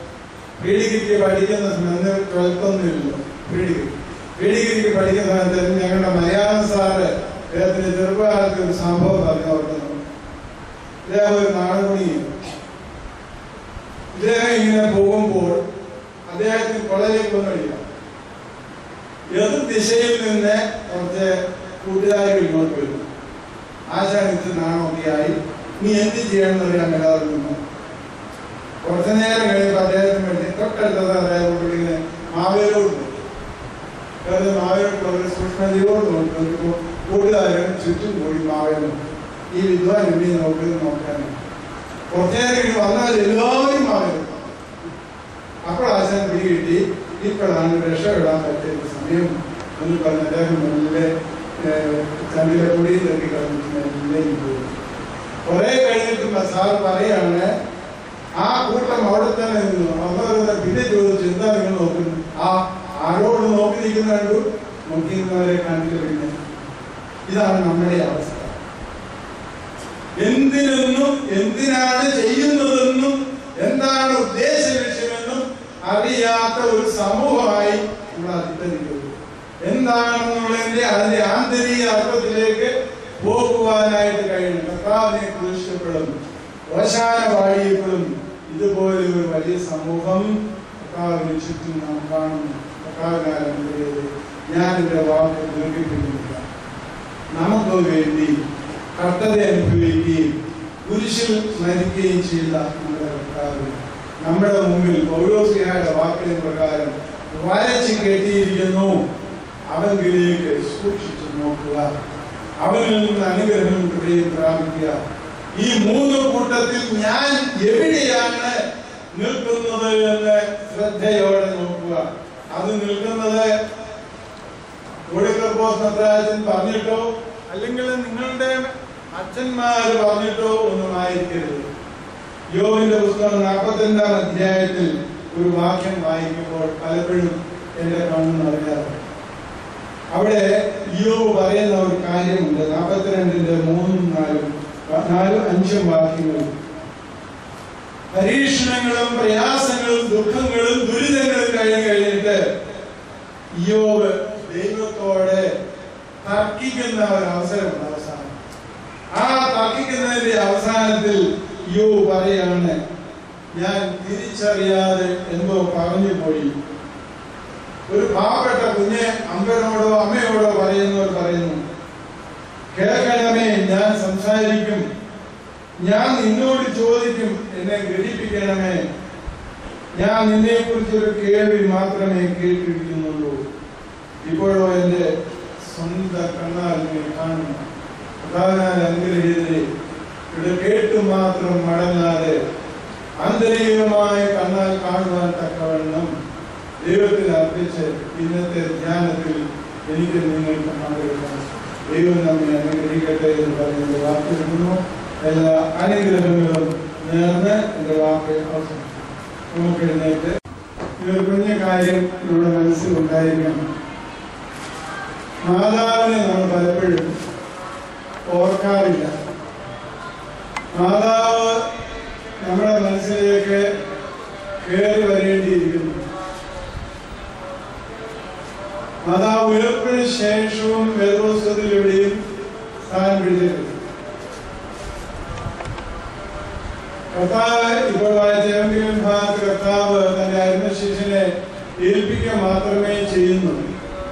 പ്രീ ഡിഗ്രിക്ക് പഠിക്കുന്ന സമയത്ത് ട്വൽത്ത് ഒന്നുമില്ല പ്രീ ഡിഗ്രി പ്രീ ഡിഗ്രിക്ക് പഠിക്കുന്ന സമയത്ത് ഞങ്ങളുടെ മലയാളം സാറ് അദ്ദേഹത്തിന്റെ ചെറുപ്പകാലത്ത് ഒരു സംഭവം പറഞ്ഞു ഓർക്കുന്നു ഇദ്ദേഹം ഒരു നാടുകുണിയും ഇദ്ദേഹം ഇങ്ങനെ പോകുമ്പോൾ അദ്ദേഹത്തിന് കൊളയിലേക്കൊന്നുമില്ല എതിർ ദിശയിൽ നിന്ന് കുറച്ച് കൂട്ടുകാരികൾ ഇങ്ങോട്ട് വരുന്നു ആശാൻ ഇത് നാണമൊക്കെയായി നീ എന്ത് ചെയ്യണമെന്ന് അറിയാൻ മേലാതെ നിന്നു കുറച്ചു നേരം കഴിയുമ്പോൾ അദ്ദേഹത്തിന് വേണ്ടി തൊട്ടടുത്തത് അദ്ദേഹം ഇങ്ങനെ മാവേലോട് പോയി വെറുതെ മാവേലോട്ട് വളരെ സൂക്ഷ്മതയോട് നോക്കുമ്പോൾ കൂട്ടുകാരും ചുറ്റും കൂടി മാവേലും ഈ വിദ്വാൻ എന്നെ നോക്കുന്നത് നോക്കാൻ കുറച്ചു നേരം കഴിഞ്ഞ് വന്നാൽ എല്ലാവരും മാവേലും അപ്പോൾ ആശാൻ പിടികിട്ടി ഇപ്പോഴാണ് രക്ഷപ്പെടാൻ പറ്റിയ സമയം എന്ന് പറഞ്ഞ അദ്ദേഹം മെല്ലെ ചന്ദ്ര കുടിയിൽ തട്ടി കളഞ്ഞിട്ട് മെല്ലെ പോയി കുറെ കഴിഞ്ഞിട്ടും സാർ പറയാണ് ആ കൂട്ടം അവിടെ തന്നെ നിന്നു അവർ പിന്നെ ചോദിച്ചു എന്താ നിങ്ങൾ നോക്കുന്നു ആ ആരോട് നോക്കി നിൽക്കുന്ന കണ്ടു നോക്കി നിന്നവരെ കണ്ടില്ല പിന്നെ ഇതാണ് നമ്മുടെ അവസ്ഥ എന്തിനെന്നും എന്തിനാണ് ചെയ്യുന്നതെന്നും എന്താണ് ഉദ്ദേശ ലക്ഷ്യമെന്നും അറിയാത്ത ഒരു സമൂഹമായി നമ്മൾ അധികരിക്കുന്നത് എന്താണെന്നുള്ളതിന്റെ അതിന്റെ ആന്തരിക അർത്ഥത്തിലേക്ക് പോകുവാനായിട്ട് കഴിയണം കർത്താവിനെ കുറിച്ചപ്പെടുന്നു ഓശാന വാഴിയപ്പെടുന്നു ഇതുപോലെ ഒരു വലിയ സമൂഹം കർത്താവിന് ചുറ്റും നാം കാണുന്നു കർത്താവിനാൽ അനുഗ്രഹിച്ചത് ഞാൻ എന്റെ വാക്ക് ദീർഘിപ്പിക്കുന്നില്ല നമുക്ക് വേണ്ടി കഷ്ടത അനുഭവിക്കുകയും കുരിശിൽ മരിക്കുകയും ചെയ്ത നമ്മുടെ കർത്താവ് നമ്മുടെ മുമ്പിൽ പൗരോസിഹായുടെ വാക്കിന് പ്രകാരം വരച്ച് കെട്ടിയിരിക്കുന്നു അവങ്കിലേക്ക് സൂക്ഷിച്ചു നോക്കുക അവനിൽ നിന്ന് അനുഗ്രഹം കൃപയും പ്രാപിക്കുക ഈ മൂന്ന് കൂട്ടത്തിൽ ഞാൻ എവിടെയാണ് നിൽക്കുന്നത് എന്ന് ശ്രദ്ധയോടെ നോക്കുക അത് നിൽക്കുന്നത് ഒടുക്കപ്പോസ്മത്രാജൻ പറഞ്ഞിട്ടോ അല്ലെങ്കിൽ നിങ്ങളുടെ അച്ഛന്മാർ പറഞ്ഞിട്ടോ ഒന്നും ആയിരിക്കരുത് യോവിന്റെ പുസ്തകം നാൽപ്പത്തിരണ്ടാം അധ്യായത്തിൽ ഒരു വാക്യം വായിക്കുമ്പോൾ പലപ്പോഴും എന്റെ കണ്ണു നിറയാറ് അവിടെ യോവ് പറയുന്ന ഒരു കാര്യമുണ്ട് നാൽപ്പത്തിരണ്ടിന്റെ മൂന്നും നാലും നാലും അഞ്ചും വാക്യങ്ങളും പരീക്ഷണങ്ങളും പ്രയാസങ്ങളും ദുഃഖങ്ങളും ദുരിതങ്ങളും കഴിഞ്ഞ് കഴിഞ്ഞിട്ട് യോവ് ദൈവത്തോടെ തർക്കിക്കുന്ന ഒരു അവസരമുണ്ട് അവസാനം ആ തർക്കിക്കുന്നതിന്റെ അവസാനത്തിൽ യോ പറയാണ് ഞാൻ തിരിച്ചറിയാതെ എന്തോ പറഞ്ഞു പോയി ഒരു പാവപ്പെട്ട കുഞ്ഞെ അമ്പനോടോ അമ്മയോടോ പറയുന്നവർ പറയുന്നു കേൾക്കണമേ ഞാൻ സംസാരിക്കും ഞാൻ നിന്നോട് ചോദിക്കും എന്നെ ഗ്രഹിപ്പിക്കണമേ ഞാൻ നിന്നെ കുറിച്ചൊരു കേൾവി മാത്രമേ കേട്ടിരിക്കുന്നുള്ളൂ ഇപ്പോഴോ എന്റെ സ്വന്തം കണ്ണാൽ നീ കാണുന്നു കർത്താവിനാൽ അനുഗ്രഹീതരെ ഇവിടെ കേട്ടു മാത്രം മടങ്ങാതെ ആന്തരികമായ കണ്ണാൽ കാണുവാൻ തക്കവണ്ണം ദൈവത്തിൽ അർപ്പിച്ച് ഇന്നത്തെ ധ്യാനത്തിൽ എനിക്ക് നിങ്ങൾക്ക് പങ്കെടുക്കാം ദൈവം നമ്മെ അനുഗ്രഹിക്കട്ടെ എന്ന് പറയുന്നത് വാക്കിരുന്നു എല്ലാ അനുഗ്രഹങ്ങളും നേർന്ന് എന്റെ വാക്ക് അവസാനിച്ചു നമുക്ക് എഴുന്നേറ്റ് ഈ ഒരു കുഞ്ഞ കാര്യം നമ്മുടെ മനസ്സിൽ ഉണ്ടായിരിക്കണം മാതാവിനെ നമ്മൾ പലപ്പോഴും ഓർക്കാറില്ല മാതാവ് നമ്മുടെ മനസ്സിലേക്ക് കയറി വരേണ്ടിയിരിക്കുന്നു മാതാവ് ഉയർപ്പിന് ശേഷവും വേദോസ്തത്തിലെവിടെയും സ്ഥാനം പിടിച്ചിട്ടുണ്ട് കർത്താവ് ഇപ്പോൾ വായിച്ച ഏതെങ്കിലും ഭാഗത്ത് കർത്താവ് തന്റെ അരുമശിഷ്യനെ ഏൽപ്പിക്കുക മാത്രമേ ചെയ്യുന്നുള്ളൂ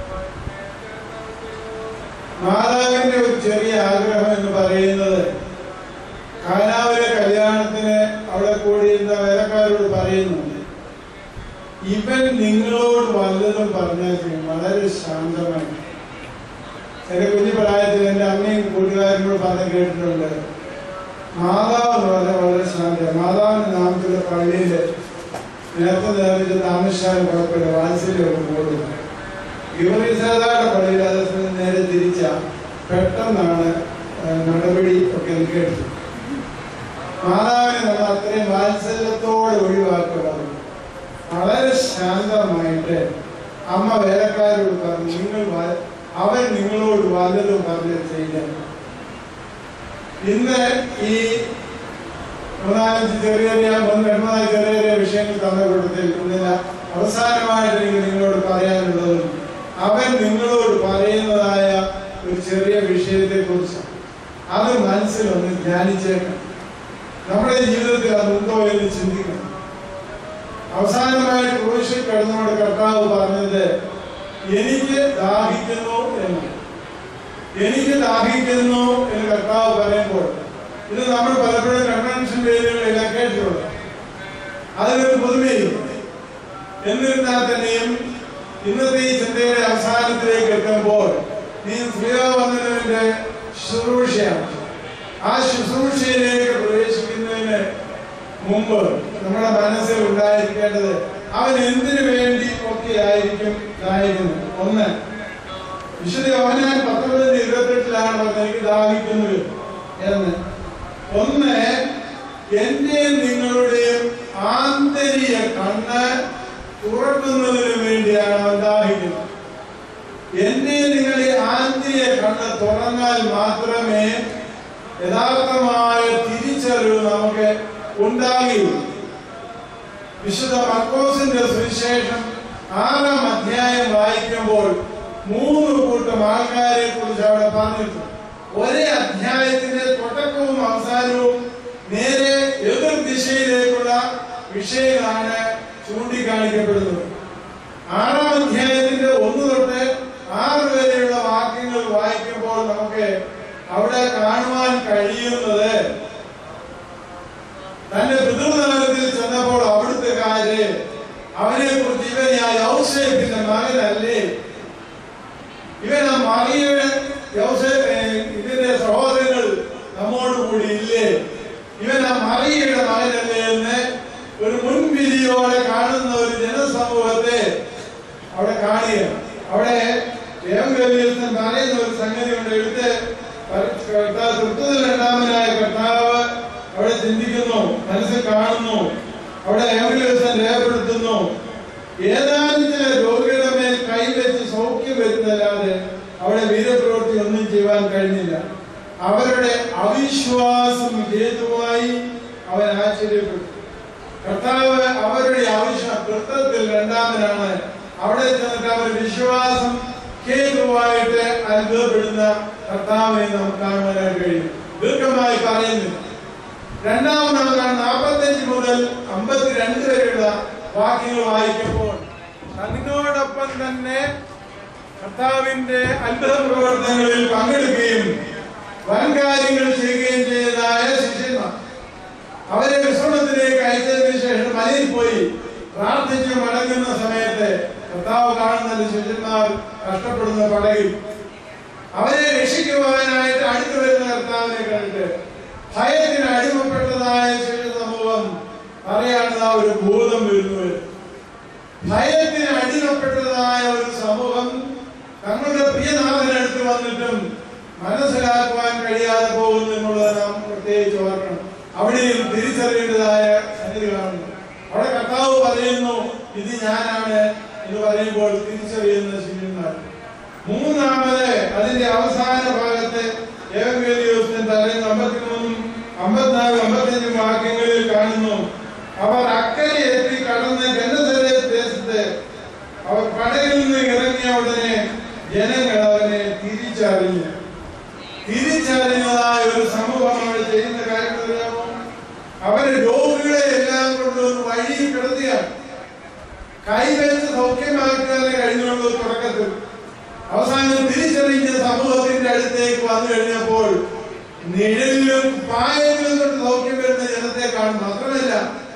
മാതാവിന്റെ ഒരു ചെറിയ ആഗ്രഹം എന്ന് പറയുന്നത് കാനാവിലെ കല്യാണത്തിന് അവിടെ കൂടിയിരുന്ന വേലക്കാരോട് പറയുന്നുണ്ട് ഇവൻ നിങ്ങളോട് വല്ലതും പറഞ്ഞാൽ ചെയ്യും വളരെ ശാന്തമായി എന്റെ കുഞ്ഞു പ്രായത്തിൽ എന്റെ അമ്മയും കൂട്ടുകാരനോട് പറഞ്ഞ് കേട്ടിട്ടുണ്ട് മാതാവ് എന്ന് പറഞ്ഞാൽ വളരെ ശാന്ത മാതാവിന്റെ നാമത്തിലെ പള്ളിയില് നേരത്തെ നേരത്തെ താമസിച്ചാലും കുഴപ്പമില്ല വാത്സല്യമൊക്കെ കൂടുതൽ യുവനിസാദാരുടെ പള്ളിയിൽ അതേസമയം നേരെ തിരിച്ച പെട്ടെന്നാണ് ഏഹ്, നടപടി ഒക്കെ കേട്ടത് മാതാവിനെ നമ്മൾ അത്രയും വാത്സല്യത്തോടെ ഒഴിവാക്കുന്നത് വളരെ ശാന്തമായിട്ട് അമ്മ വേലക്കാരോട് പറഞ്ഞു നിങ്ങൾ വ- അവൻ നിങ്ങളോട് വല്ലതും പറഞ്ഞ് ചെയ്യാൻ ഇന്ന് ഈ മൂന്നാലഞ്ച് ചെറിയ ചെറിയ ഒന്ന് എൺപതായ ചെറിയ ചെറിയ വിഷയങ്ങൾ തന്ന കൂട്ടത്തിൽ ഒന്നില്ല അവസാനമായിട്ട് എനിക്ക് നിങ്ങളോട് പറയാനുള്ളതും അവൻ നിങ്ങളോട് പറയുന്നതായ ഒരു ചെറിയ വിഷയത്തെ കുറിച്ച് അത് മനസ്സിലൊന്ന് ധ്യാനിച്ചേക്കണം നമ്മുടെ ജീവിതത്തിൽ അത് ഉണ്ടോ എന്ന് ചിന്തിക്കണം അവസാനമായിട്ട് ക്രൂശിൽ കിടന്നുകൊണ്ട് കർത്താവ് പറഞ്ഞത് എനിക്ക് ദാഹിക്കുന്നു എന്ന് എനിക്ക് ദാഹിക്കുന്നു എന്ന് കർത്താവ് പറയുമ്പോൾ ഇത് നമ്മൾ പലപ്പോഴും കൺവെൻഷൻ വേദികളിലെല്ലാം കേട്ടിട്ടുണ്ട് അതിനൊരു പുതുമയും എന്നിരുന്നാൽ തന്നെയും ഇന്നത്തെ ഈ ചിന്തയുടെ അവസാനത്തിലേക്ക് എത്തുമ്പോൾ നീ ശ്രീരാമന്ദനന്റെ ശുശ്രൂഷയാണ് ആ ശുശ്രൂഷയിലേക്ക് പ്രവേശിക്കുന്നതിന് മുമ്പ് നമ്മുടെ മനസ്സിൽ ഉണ്ടായിരിക്കേണ്ടത് അവൻ എന്തിനു വേണ്ടി ഒക്കെ ആയിരിക്കും ഇതായിരിക്കുന്നത് ഒന്ന് വിശുദ്ധ യോഹനാൻ പത്തൊമ്പതിന്റെ ഇരുപത്തെട്ടിലാണ് പറഞ്ഞത് എനിക്ക് ദാഹിക്കുന്നു എന്ന് ഒന്ന് എന്റെയും നിങ്ങളുടെയും ആന്തരിക കണ്ണ് തുറക്കുന്നതിന് വേണ്ടിയാണ് അവൻ ദാഹിക്കുന്നത് എന്റെയും നിങ്ങളുടെ ആന്തരിക കണ്ണ് തുറന്നാൽ മാത്രമേ യഥാർത്ഥമായ തിരിച്ചറിവ് നമുക്ക് ഉണ്ടാകുകയുള്ളൂ വിശുദ്ധ മർക്കോസിന്റെ സുവിശേഷം ആറാം അധ്യായം വായിക്കുമ്പോൾ മൂന്ന് കൂട്ടം ആൾക്കാരെ കുറിച്ച് അവിടെ പറഞ്ഞിട്ടുണ്ട് ഒരേ അധ്യായത്തിന്റെ തുടക്കവും അവസാനവും നേരെ എതിർ ദിശയിലേക്കുള്ള വിഷയങ്ങളാണ് ചൂണ്ടിക്കാണിക്കപ്പെടുന്നത് ആറാം അധ്യായത്തിന്റെ ഒന്ന് തൊട്ട് ആറ് വരെയുള്ള വാക്യങ്ങൾ വായിക്കുമ്പോൾ നമുക്ക് അവിടെ കാണുവാൻ കഴിയുന്നത് തന്റെ പിതൃനഗരത്തിൽ ചെന്നപ്പോൾ അവിടുത്തെ കാര് അവനെ കുറിച്ച് ഇവൻ ആ യൗസേപ്പിന്റെ മകനല്ലേ ഇവൻ ആ മറിയുടെ യൗസേ ഇതിന്റെ സഹോദരങ്ങൾ നമ്മോട് കൂടി ഇല്ലേ ഇവൻ ആ മറിയുടെ മകനല്ലേ എന്ന് ഒരു മുൻവിധിയോടെ കാണുന്ന ഒരു ജനസമൂഹത്തെ അവിടെ കാണുകയാണ് അവിടെ ദേവഗലിയിൽ പറയുന്ന ഒരു സംഗതി കൊണ്ട് എടുത്ത് കർത്താവ് തൃപ്തത്തിൽ രണ്ടാമനായ കർത്താവ് അവിടെ ചിന്തിക്കുന്നു മനസ്സിൽ കാണുന്നു അവിടെ ഏവരിവസം രേഖപ്പെടുത്തുന്നു ഏതാനും ചില രോഗികളുടെ മേൽ കൈവച്ച് സൗഖ്യം വരുന്നല്ലാതെ അവിടെ വീരപ്രവൃത്തി ഒന്നും ചെയ്യുവാൻ കഴിഞ്ഞില്ല അവരുടെ അവിശ്വാസം ഹേതുവായി അവൻ ആശ്ചര്യപ്പെട്ടു കർത്താവ് അവരുടെ അവിശ്വാസ വൃത്തത്തിൽ രണ്ടാമനാണ് അവിടെ ചെന്നിട്ട് അവർ വിശ്വാസം ഹേതുവായിട്ട് അനുഭവപ്പെടുന്ന കർത്താവിനെ നമുക്ക് കാണുവാനായിട്ട് കഴിയും ദീർഘമായി പറയുന്നു രണ്ടാമതാണ് നാൽപ്പത്തഞ്ച് മുതൽ അമ്പത്തിരണ്ട് വരെയുള്ള വാക്യങ്ങൾ വായിക്കുമ്പോൾ തന്നോടൊപ്പം തന്നെ കർത്താവിന്റെ അത്ഭുത പ്രവർത്തനങ്ങളിൽ പങ്കെടുക്കുകയും വൻകാര്യങ്ങൾ ചെയ്യുകയും ചെയ്തതായ ശിഷ്യന്മാർ അവരെ വിശ്രമത്തിലേക്ക് അയച്ചതിന് ശേഷം മലയിൽ പോയി പ്രാർത്ഥിച്ച് മടങ്ങുന്ന സമയത്ത് കർത്താവ് കാണുന്ന ശിഷ്യന്മാർ കഷ്ടപ്പെടുന്ന പടകിൽ അവരെ രക്ഷിക്കുവാനായിട്ട് അടുത്തു വരുന്ന കർത്താവിനെ കണ്ടിട്ട് ഭയത്തിന് അടിമപ്പെട്ടതായ ശിശു സമൂഹം പറയാണത് ആ ഒരു ഭൂതം വരുന്നു ഭയത്തിന് അടിമപ്പെട്ടതായ ഒരു സമൂഹം തങ്ങളുടെ പ്രിയനാഥനടുത്ത് വന്നിട്ടും മനസ്സിലാക്കുവാൻ കഴിയാതെ പോകുന്നു എന്നുള്ളത് നാം പ്രത്യേകിച്ച് ഓർക്കണം അവിടെയും തിരിച്ചറിയേണ്ടതായ സംഗതി കാണുന്നു അവിടെ കർത്താവ് പറയുന്നു ഇത് ഞാനാണ് എന്ന് പറയുമ്പോൾ തിരിച്ചറിയുന്ന ശിഷ്യന്മാർ മൂന്നാമത് അതിന്റെ അവസാന ഭാഗത്ത് ഏവങ്കേലിയോസിന്റെ തലേന്ന് അമ്പത്തിമൂന്നും അമ്പത്തിനാല് അമ്പത്തിയഞ്ചും വാക്യങ്ങളിൽ കാണുന്നു അവർ അക്കരെ എത്തി കടന്ന് ഗന്നസരെ ദേശത്ത് അവർ പടകിൽ നിന്ന് ഇറങ്ങിയ ഉടനെ ജനങ്ങൾ അവനെ തിരിച്ചറിഞ്ഞു തിരിച്ചറിഞ്ഞതായ ഒരു സമൂഹം അവർ ചെയ്യുന്ന കാര്യങ്ങൾ അറിയാമോ അവര് രോഗികളെ എല്ലാം കൊണ്ടുവന്ന് വഴിയിൽ കിടത്തിയാണ് കൈവച്ച് സൗഖ്യമാക്കാനേ കഴിഞ്ഞുള്ളൂ തുടക്കത്തിൽ അവസാനം തിരിച്ചറിഞ്ഞ സമൂഹത്തിന്റെ അടുത്തേക്ക് വന്നു കഴിഞ്ഞപ്പോൾ നിഴലിലും പായലിലും കൊണ്ട് സൗഖ്യം വരുന്ന ജനത്തെ കാണും മാത്രമല്ല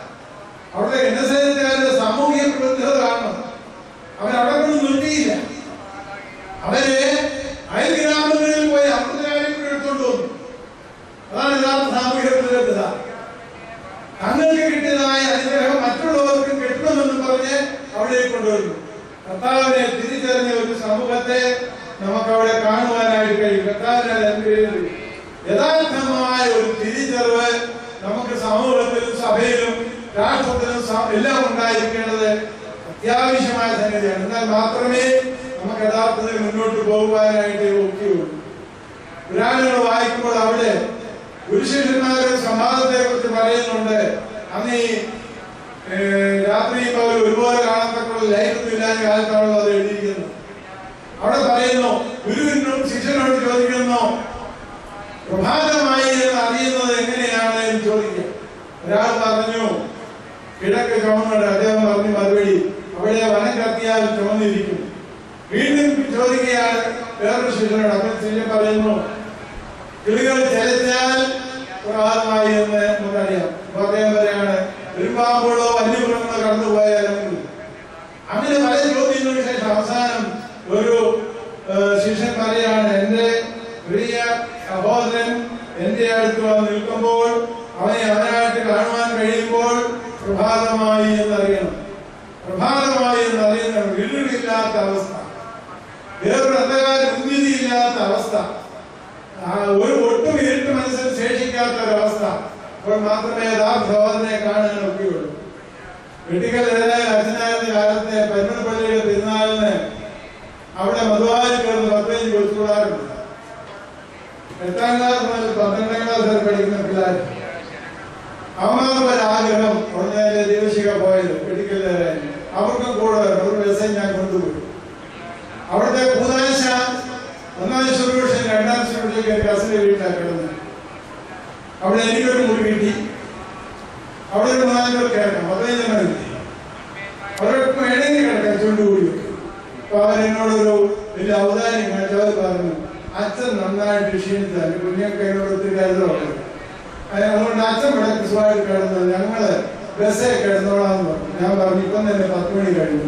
അവിടെ ഗണസേനക്കാരുടെ സാമൂഹിക പ്രബന്ധത കാണണം അവരവിടെ കൊണ്ട് നിർത്തിയില്ല അവര് അയൽ ഗ്രാമങ്ങളിൽ പോയി അവിടുത്തെ കാര്യങ്ങൾ എടുത്തോണ്ട് വന്നു അതാണ് യഥാർത്ഥ സാമൂഹിക പ്രതിബദ്ധത തങ്ങൾക്ക് കിട്ടിയതായ അനുഗ്രഹം മറ്റുള്ളവർക്കും കിട്ടണമെന്ന് പറഞ്ഞ് അവിടേക്ക് കൊണ്ടുവരുന്നു കർത്താവിനെ തിരിച്ചറിഞ്ഞ ഒരു സമൂഹത്തെ നമുക്ക് അവിടെ കാണുവാനായിട്ട് കഴിയും കർത്താവിനെ അത് അനുഗ്രഹിക്കുന്നു യഥാർത്ഥമായ ഒരു തിരിച്ചറിവ് നമുക്ക് സമൂഹത്തിലും സഭയിലും രാഷ്ട്രത്തിലും സ- എല്ലാം ഉണ്ടായിരിക്കേണ്ടത് അത്യാവശ്യമായ സംഗതിയാണ് എന്നാൽ മാത്രമേ നമുക്ക് യഥാർത്ഥത്തിൽ മുന്നോട്ട് പോകുവാനായിട്ട് ഒക്കെയുള്ളൂ പുരാണങ്ങൾ വായിക്കുമ്പോൾ അവിടെ പുരുഷന്മാരുടെ സംവാദത്തെ കുറിച്ച് പറയുന്നുണ്ട് അന്ന് ഈ ഏഹ്, രാത്രി പകൽ ഒരുപോലെ കാണത്തക്കുള്ള ലൈറ്റ് ഒന്നും ഇല്ലാത്ത കാലത്താണല്ലോ അത് എഴുതിയിരിക്കുന്നത് അവിടെ പറയുന്നു ഗുരുവിനോട് ശിഷ്യനോട് ചോദിക്കുന്നു പ്രഭാതമായി എന്ന് അറിയുന്നത് എങ്ങനെയാണ് എന്ന് ചോദിക്കുക ഒരാൾ പറഞ്ഞു കിഴക്ക് ചുമന്നുണ്ട് അദ്ദേഹം പറഞ്ഞു മറുപടി അവിടെ വനം കത്തിയാൽ ചുമന്നിരിക്കും വീണ്ടും ചോദിക്കുകയാണ് വേറൊരു ശിഷ്യനോട് അപ്പോൾ ശിഷ്യൻ പറയുന്നു കിളികൾ ചലിച്ചാൽ പ്രഭാതമായി എന്ന് നമുക്കറിയാം അപ്പൊ അദ്ദേഹം പറയാണ് പെരുമ്പാമ്പുകളോ വന്യമൃഗങ്ങളോ കടന്നുപോയാലും അങ്ങനെ പല ചോദ്യങ്ങൾക്ക് ശേഷം അവസാനം ഒരു ഏഹ്, ശിഷ്യൻ പറയാണ് എന്റെ പ്രിയ സഹോദരൻ എന്റെ അടുത്ത് വന്ന് നിൽക്കുമ്പോൾ അവനെ അവനായിട്ട് കാണുവാൻ കഴിയുമ്പോൾ പ്രഭാതമായി എന്നറിയണം പ്രഭാതമായി എന്നറിയുന്ന വീടുകളില്ലാത്ത അവസ്ഥ വേറൊരു അന്ധകാര മുൻവിധിയില്ലാത്ത അവസ്ഥ ആ ഒരു ഒട്ടും ഇരുട്ട് മനസ്സിൽ ശേഷിക്കാത്ത ഒരവസ്ഥ അപ്പോൾ മാത്രമേ യഥാർത്ഥ സഹോദരനെ കാണാൻ ഒക്കെയുള്ളൂ വെട്ടിക്കൽ ഏതായാലും അച്ഛനായിരുന്ന കാലത്തെ പരുമണപ്പള്ളിയുടെ പെരുന്നാളിന് അവിടെ മധുവാരി കിടന്ന് പത്തേജ് കൊടുത്തുകൂടാറുണ്ട് എട്ടാം ക്ലാസ് മുതൽ പന്ത്രണ്ടാം ക്ലാസ് വരെ പഠിക്കുന്ന പിള്ളേർ അവന്മാർക്ക് ഒരു ആഗ്രഹം ഉടനെ ദേവശിക പോയത് വെട്ടിക്കൽ അവർക്കും കൂടെ ഒരു ദിവസം ഞാൻ കൊണ്ടുപോയി അവിടുത്തെ കൂതാശ ഒന്നാം ശുശ്രൂഷൻ രണ്ടാം ശുശ്രൂഷയ്ക്ക് ഒരു കസിന്റെ വീട്ടിലാണ് കിടന്നത് അവിടെ എനിക്കൊരു മുറി കിട്ടി അവിടെ ഒരു മൂന്നാല് പേർ കിടക്കാം പതിനഞ്ച് എണ്ണം കിട്ടി അവരൊക്കെ വേണമെങ്കിൽ കിടക്കാം ചുണ്ടുകൂടി അപ്പൊ അവരെന്നോടൊരു വലിയ ഔദാര്യം കാണിച്ചു അവർ പറഞ്ഞു അച്ഛൻ നന്നായിട്ട് ക്ഷീണിച്ചാൽ കുഞ്ഞൊക്കെ എന്നോട് ഒത്തിരി കരുതലുണ്ട് അതുകൊണ്ട് അച്ഛൻ ഇവിടെ സുഖമായിട്ട് കിടന്നത് ഞങ്ങള് ബസ്സേ കിടന്നോളാന്ന് പറഞ്ഞു ഞാൻ പറഞ്ഞു ഇപ്പം തന്നെ പത്ത് മണി കഴിഞ്ഞു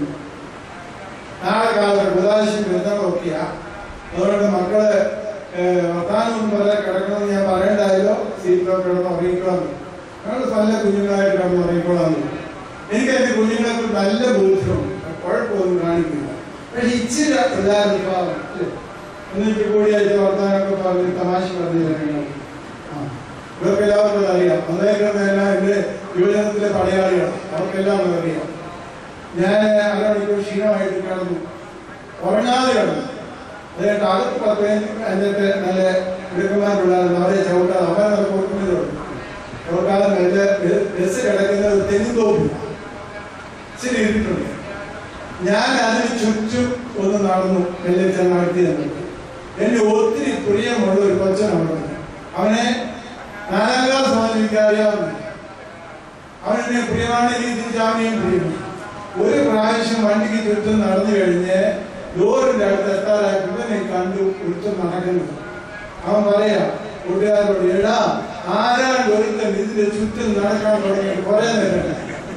നാളെ കാലത്ത് ബുധാശി ബന്ധങ്ങളൊക്കെയാ അതുകൊണ്ട് മക്കള് ഏഹ്, വർത്താനം പറയാൻ കിടക്കണമെന്ന് ഞാൻ പറയണ്ടായല്ലോ സീറ്റിലോ കിടന്ന് ഉറങ്ങിക്കോളാം ഞങ്ങൾ നല്ല കുഞ്ഞുങ്ങളായിട്ട് കിടന്ന് ഉറങ്ങിക്കോളാം എനിക്ക് എന്റെ കുഞ്ഞുങ്ങൾക്ക് നല്ല ബോധ്യമുണ്ട് കുഴപ്പമൊന്നും കാണിക്കില്ല പക്ഷെ ഇച്ചിരി എല്ലാവരും എന്നിട്ട് കൂടിയാഴ്ച വർത്താനൊക്കെ പറഞ്ഞ് തമാശ പറഞ്ഞു ഇവർക്ക് എല്ലാവർക്കും അറിയാം അന്നേരം എന്റെ യുവജനത്തിലെ പടയാളികളാണ് അവർക്കെല്ലാം അറിയാം ഞാൻ അരമണിക്കൂർ ക്ഷീണമായിട്ട് കിടന്നു ഉറങ്ങാതെ കിടന്നു എന്നിട്ട് അകത്ത് പത്ത് എന്നിട്ട് നല്ല ഇടുക്കന്മാരുണ്ടായിരുന്നു അവരെ ചവിട്ടാതെ അവരെ നല്ല കൊടുക്കുന്നതുണ്ട് ചവിട്ടാതെ നല്ല ബസ് കിടക്കുന്നത് തെങ്ങുതോപ്പില്ല ശരി ഇരുട്ടുണ്ട് ഞാൻ അതിന് ചുറ്റും ഒന്ന് നടന്നു എന്നെ ചെന്നടുത്തി നിന്നിട്ട് എന്നെ ഒത്തിരി പ്രിയമുള്ള ഒരു കൊച്ചനുണ്ട് അവനെ നാലാം ക്ലാസ് മുതൽ എനിക്ക് അറിയാവുന്ന അവൻ എന്നെ പ്രിയമാണ് എനിക്ക് തിരിച്ചാവിനെയും പ്രിയമാണ് ഒരു പ്രാവശ്യം വണ്ടിക്ക് ചുറ്റും നടന്നു കഴിഞ്ഞ് ലോറിന്റെ അടുത്ത് എത്താറായപ്പോൾ ഇവനെ കണ്ടു ചുറ്റും നടക്കുന്നു അവൻ പറയാ കൂട്ടുകാരോട് എടാ ആരാണ് ഒരുത്തൻ ഇതിന്റെ ചുറ്റും നടക്കാൻ തുടങ്ങി കുറെ നേരം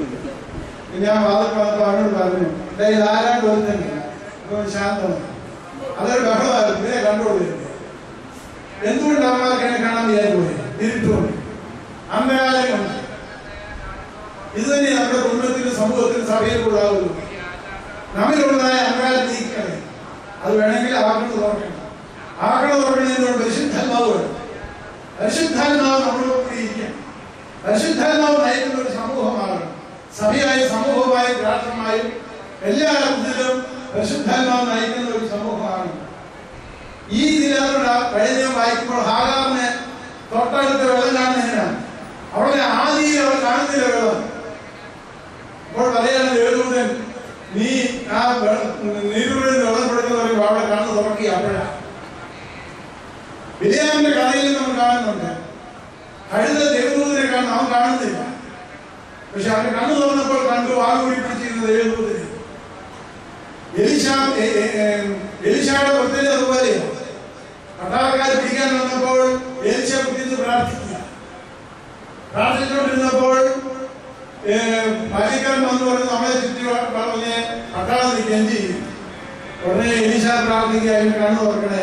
ഞാൻ വാദത്തിൽ വന്നപ്പോ അവനോട് പറഞ്ഞു "ദേ, ഇത് ആരാണ്ട് ഒരുത്തൻ അപ്പൊ ശാന്തം അതൊരു ബഹളമായിരുന്നു ഇതിനെ കണ്ടുകൊണ്ടിരുന്നു എന്തുകൊണ്ട് അവന്മാർക്ക് എന്നെ കാണാൻ വിചാരിച്ചു പോയി ഇരുട്ടുകൊണ്ട് അന്ധകാലം കൊണ്ട് ഇത് തന്നെ നമ്മുടെ കുടുംബത്തിലും സമൂഹത്തിലും സഭയിലും ഉണ്ടാകുന്നു നമ്മിലുള്ളതായ അന്ധകാരം നീക്കണേ അത് വേണമെങ്കിൽ ആകണം തുറക്കണം ആകണം തുറക്കണതിനോട് പരിശുദ്ധാത്മാവ് വേണം പരിശുദ്ധാത്മാവ് നമ്മളോട് ഇരിക്കണം പരിശുദ്ധാത്മാവ് നയിക്കുന്ന ഒരു സമൂഹമാകണം സഭയായി സമൂഹമായും രാഷ്ട്രമായും എല്ലാ അർത്ഥത്തിലും പരിശുദ്ധാത്മാവ് നയിക്കുന്ന ഒരു സമൂഹമാണ് ഈ ദിനാലുള്ള കഴിഞ്ഞ വായിക്കുമ്പോൾ ഹാഗാറിനെ തൊട്ടടുത്ത വെള്ളം കാണുന്നതിനാണ് അവിടെ ആദിയിൽ അവർ കാണുന്നില്ല വെള്ളം അപ്പോൾ പറയാണ് ദേവദൂതൻ നീ ആ നീരുകളിൽ വെള്ളം കൊടുക്കുന്നവർക്ക് അവിടെ കണ്ണു തുറക്കി അപ്പോഴാണ് ബിലിയാമിന്റെ കഥയിൽ നമ്മൾ കാണുന്നുണ്ട് കഴുത ദേവദൂതനെ കാണുന്നു അവൻ കാണുന്നില്ല പക്ഷെ അവൻ കണ്ണു തുറന്നപ്പോൾ കണ്ടു വാങ്ങൂടി പിടിച്ചിരുന്ന ദേവദൂതനെ എലിശ എ- എ- എ- എലിശയുടെ പ്രത്യേകത അതുപോലെയാണ് പട്ടാളക്കാർ പിടിക്കാൻ വന്നപ്പോൾ എലിശ കുത്തിന്ന് പ്രാർത്ഥിക്കുക പ്രാർത്ഥിച്ചുകൊണ്ടിരുന്നപ്പോൾ ബാല്യക്കാരൻ വന്നു പറഞ്ഞ് നമ്മളെ ചുറ്റി വ- പറഞ്ഞ് പട്ടാളം നിൽക്കുകയും ചെയ്യും ഉടനെ എലിശ പ്രാർത്ഥിക്കുക അതിന് കണ്ണു തുറക്കണേ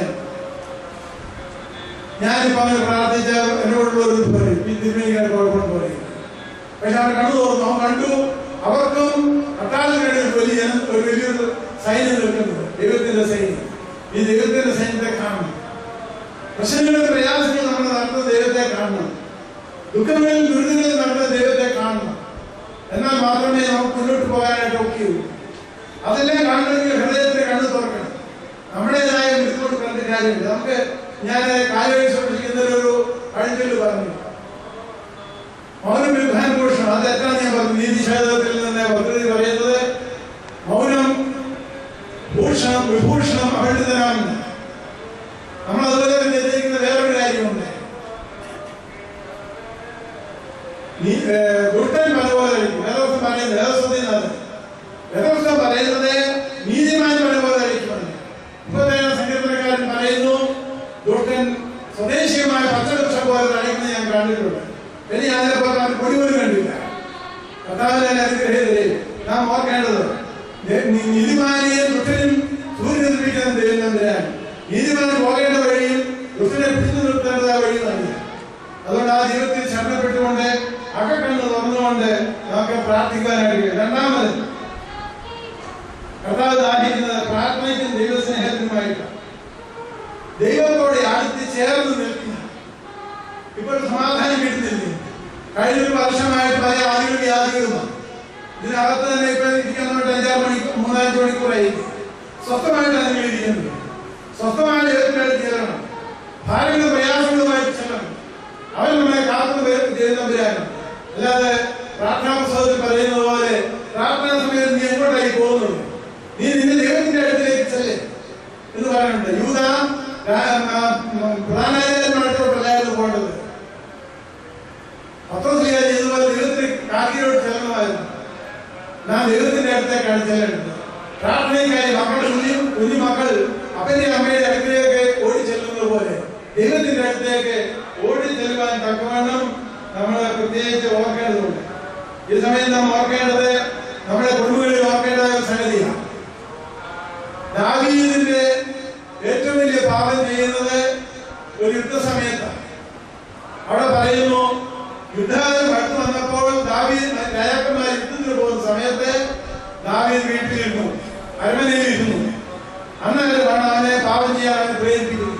ഞാനിപ്പോ അങ്ങനെ പ്രാർത്ഥിച്ച എന്നോടുള്ള ഒരു ഇത് പറയും ഈ തിരുമേനിക്കാരെ കുഴപ്പം പറയും പക്ഷെ അവൻ കണ്ണു തുറന്നു അവൻ കണ്ടു അവർക്കും പട്ടാളത്തിനിടെ ഒരു വലിയ ഒരു വലിയൊരു സൈന്യം നിൽക്കുന്നുണ്ട് ദൈവത്തിന്റെ സൈന്യം ഈ ദൈവത്തിന്റെ സൈന്യത്തെ കാണണം പ്രശ്നങ്ങളും പ്രയാസങ്ങളും നമ്മൾ നടത്തുന്ന ദൈവത്തെ കാണണം ദുഃഖങ്ങളിൽ ദുരിതങ്ങളിൽ നടത്തുന്ന ദൈവത്തെ കാണണം എന്നാൽ മാത്രമേ നമുക്ക് മുന്നോട്ട് പോകാനായിട്ട് ഒക്കെയുള്ളൂ അതെല്ലാം കാണണമെങ്കിൽ ഹൃദയത്തിന് കണ്ണു തുറക്കണം നമ്മുടേതായ വിട്ടുകൊണ്ട് കണ്ടിട്ട് കാര്യമില്ല നമുക്ക് ഞാൻ കാലുകൾ സൂക്ഷിക്കുന്നതിൽ ഒരു പഴഞ്ചൊല്ല് പറഞ്ഞു മൗനം വിഭാനഭൂഷണം അത് എത്രയാണ് ഞാൻ പറഞ്ഞു നീതിശാസ്ത്രത്തിൽ നിന്ന് ഭദ്രതി പറയുന്നത് മൗനം ഭൂഷണം വിഭൂഷണം അപണ്ഡിതനാണെന്ന് നമ്മൾ അതുപോലെ തന്നെ ചിന്തിക്കുന്ന വേറൊരു കാര്യമുണ്ട് നീ ഏഹ്, ദുഷ്ടൻ പലപോലെ വേദവസ്ഥം പറയുന്നത് വേദവസ്ഥത്തിൽ നിന്നാണ് വേദവസ്ഥം പറയുന്നത് നീതിമാൻ പലപോലെ കഴിക്കുമെന്ന് മുപ്പത്തേഴാം സങ്കീർത്തനക്കാരൻ പറയുന്നു ദുഷ്ടൻ സ്വദേശികമായ പച്ചവൃക്ഷം പോലെ കഴിക്കുന്നത് ഞാൻ കണ്ടിട്ടുണ്ട് പിന്നെ ഞാൻ അതിനെ പോലെ അവന് പൊടി പോലും കണ്ടില്ല കർത്താവിനെ അനുഗ്രഹത്തിലേ നാം ഓർക്കേണ്ടത് നി- നി- നീതിമാനെയും ദുഷ്ടനും സൂര്യനെ നിർമ്മിക്കാൻ ദൈവം നീതിമാന് പോകേണ്ട വഴിയും ദുഷ്ടനെ പിടിച്ചു നിർത്തേണ്ടതായ വഴിയും തന്നെ അതുകൊണ്ട് ആ ദൈവത്തിൽ ശരണപ്പെട്ടുകൊണ്ട് അകക്കണ്ണ് തുറന്നുകൊണ്ട് നമുക്ക് പ്രാർത്ഥിക്കാനായിട്ട് കഴിയും. രണ്ടാമത് കർത്താവ് ദാഹിക്കുന്നത് പ്രാർത്ഥനയ്ക്കും ദൈവസ്നേഹത്തിനുമായിട്ടാണ് ദൈവത്തോടെ അടുത്ത് ചേർന്ന് നിൽക്കുന്ന ഇപ്പോൾ സമാധാനം കിട്ടുന്നില്ലേ കഴിഞ്ഞ ഒരു വർഷമായിട്ട് പല ആദികളും വ്യാധികളുമാണ് ഇതിനകത്ത് തന്നെ ഇപ്പൊ ഇരിക്കുന്നോട്ട് അഞ്ചാറ് മണിക്കൂർ മൂന്നാലഞ്ച് മണിക്കൂറായി സ്വസ്ഥമായിട്ടാണ് നിങ്ങൾ ഇരിക്കുന്നത് സ്വസ്ഥമായ ദൈവത്തിനടുത്ത് ചേരണം ഭാര്യയുടെ പ്രയാസങ്ങളുമായി ചെല്ലണം അവൻ നമ്മളെ കാത്തു ചെയ്യുന്നവരാണ് അല്ലാതെ പ്രാർത്ഥനാ പുസ്തകത്തിൽ പറയുന്നത് പോലെ പ്രാർത്ഥനാ സമയത്ത് നീ എങ്ങോട്ടായി പോകുന്നത് നീ നിന്റെ ദൈവത്തിന്റെ അടുത്തേക്ക് ചെല്ലേ എന്ന് പറയുന്നുണ്ട് യൂത പ്രധാനാചാര്യന്മാർക്കോട്ടല്ലായിരുന്നു പോകേണ്ടത് പത്രസ്ലിയ ചെയ്തതുപോലെ ദൈവത്തിന് കാർഗിലോട്ട് ചേർന്നതായിരുന്നു നാം ദൈവത്തിന്റെ അടുത്തേക്കാണ് ചെല്ലേണ്ടത് പ്രാർത്ഥനയ്ക്കായി മക്കളുടെ കുഞ്ഞു കുഞ്ഞു മക്കൾ അപ്പന്റെ അമ്മയുടെ അടുത്തേക്ക് ഓടി ചെല്ലുന്നത് പോലെ ദൈവത്തിന്റെ അടുത്തേക്ക് ഓടി ചെല്ലുവാൻ തക്കവണ്ണം നമ്മൾ പ്രത്യേകിച്ച് ഓർക്കേണ്ടതുണ്ട് ഈ സമയം നാം ഓർക്കേണ്ടത് നമ്മുടെ കുടുംബങ്ങളിൽ ഓർക്കേണ്ട ഒരു സംഗതിയാണ് ദാവീദിന്റെ ഏറ്റവും വലിയ പാപം ചെയ്യുന്നത് ഒരു യുദ്ധസമയത്താണ് അവിടെ പറയുന്നു യുദ്ധാരം അടുത്ത് വന്നപ്പോൾ ദാവീദ് രാജാക്കന്മാർ യുദ്ധത്തിന് പോകുന്ന സമയത്ത് ദാവീദ് വീട്ടിലിരുന്നു അരമനയിൽ ഇരുന്നു അന്നേരമാണ് അവനെ പാപം ചെയ്യാൻ അവനെ പ്രേരിപ്പിക്കുന്നത്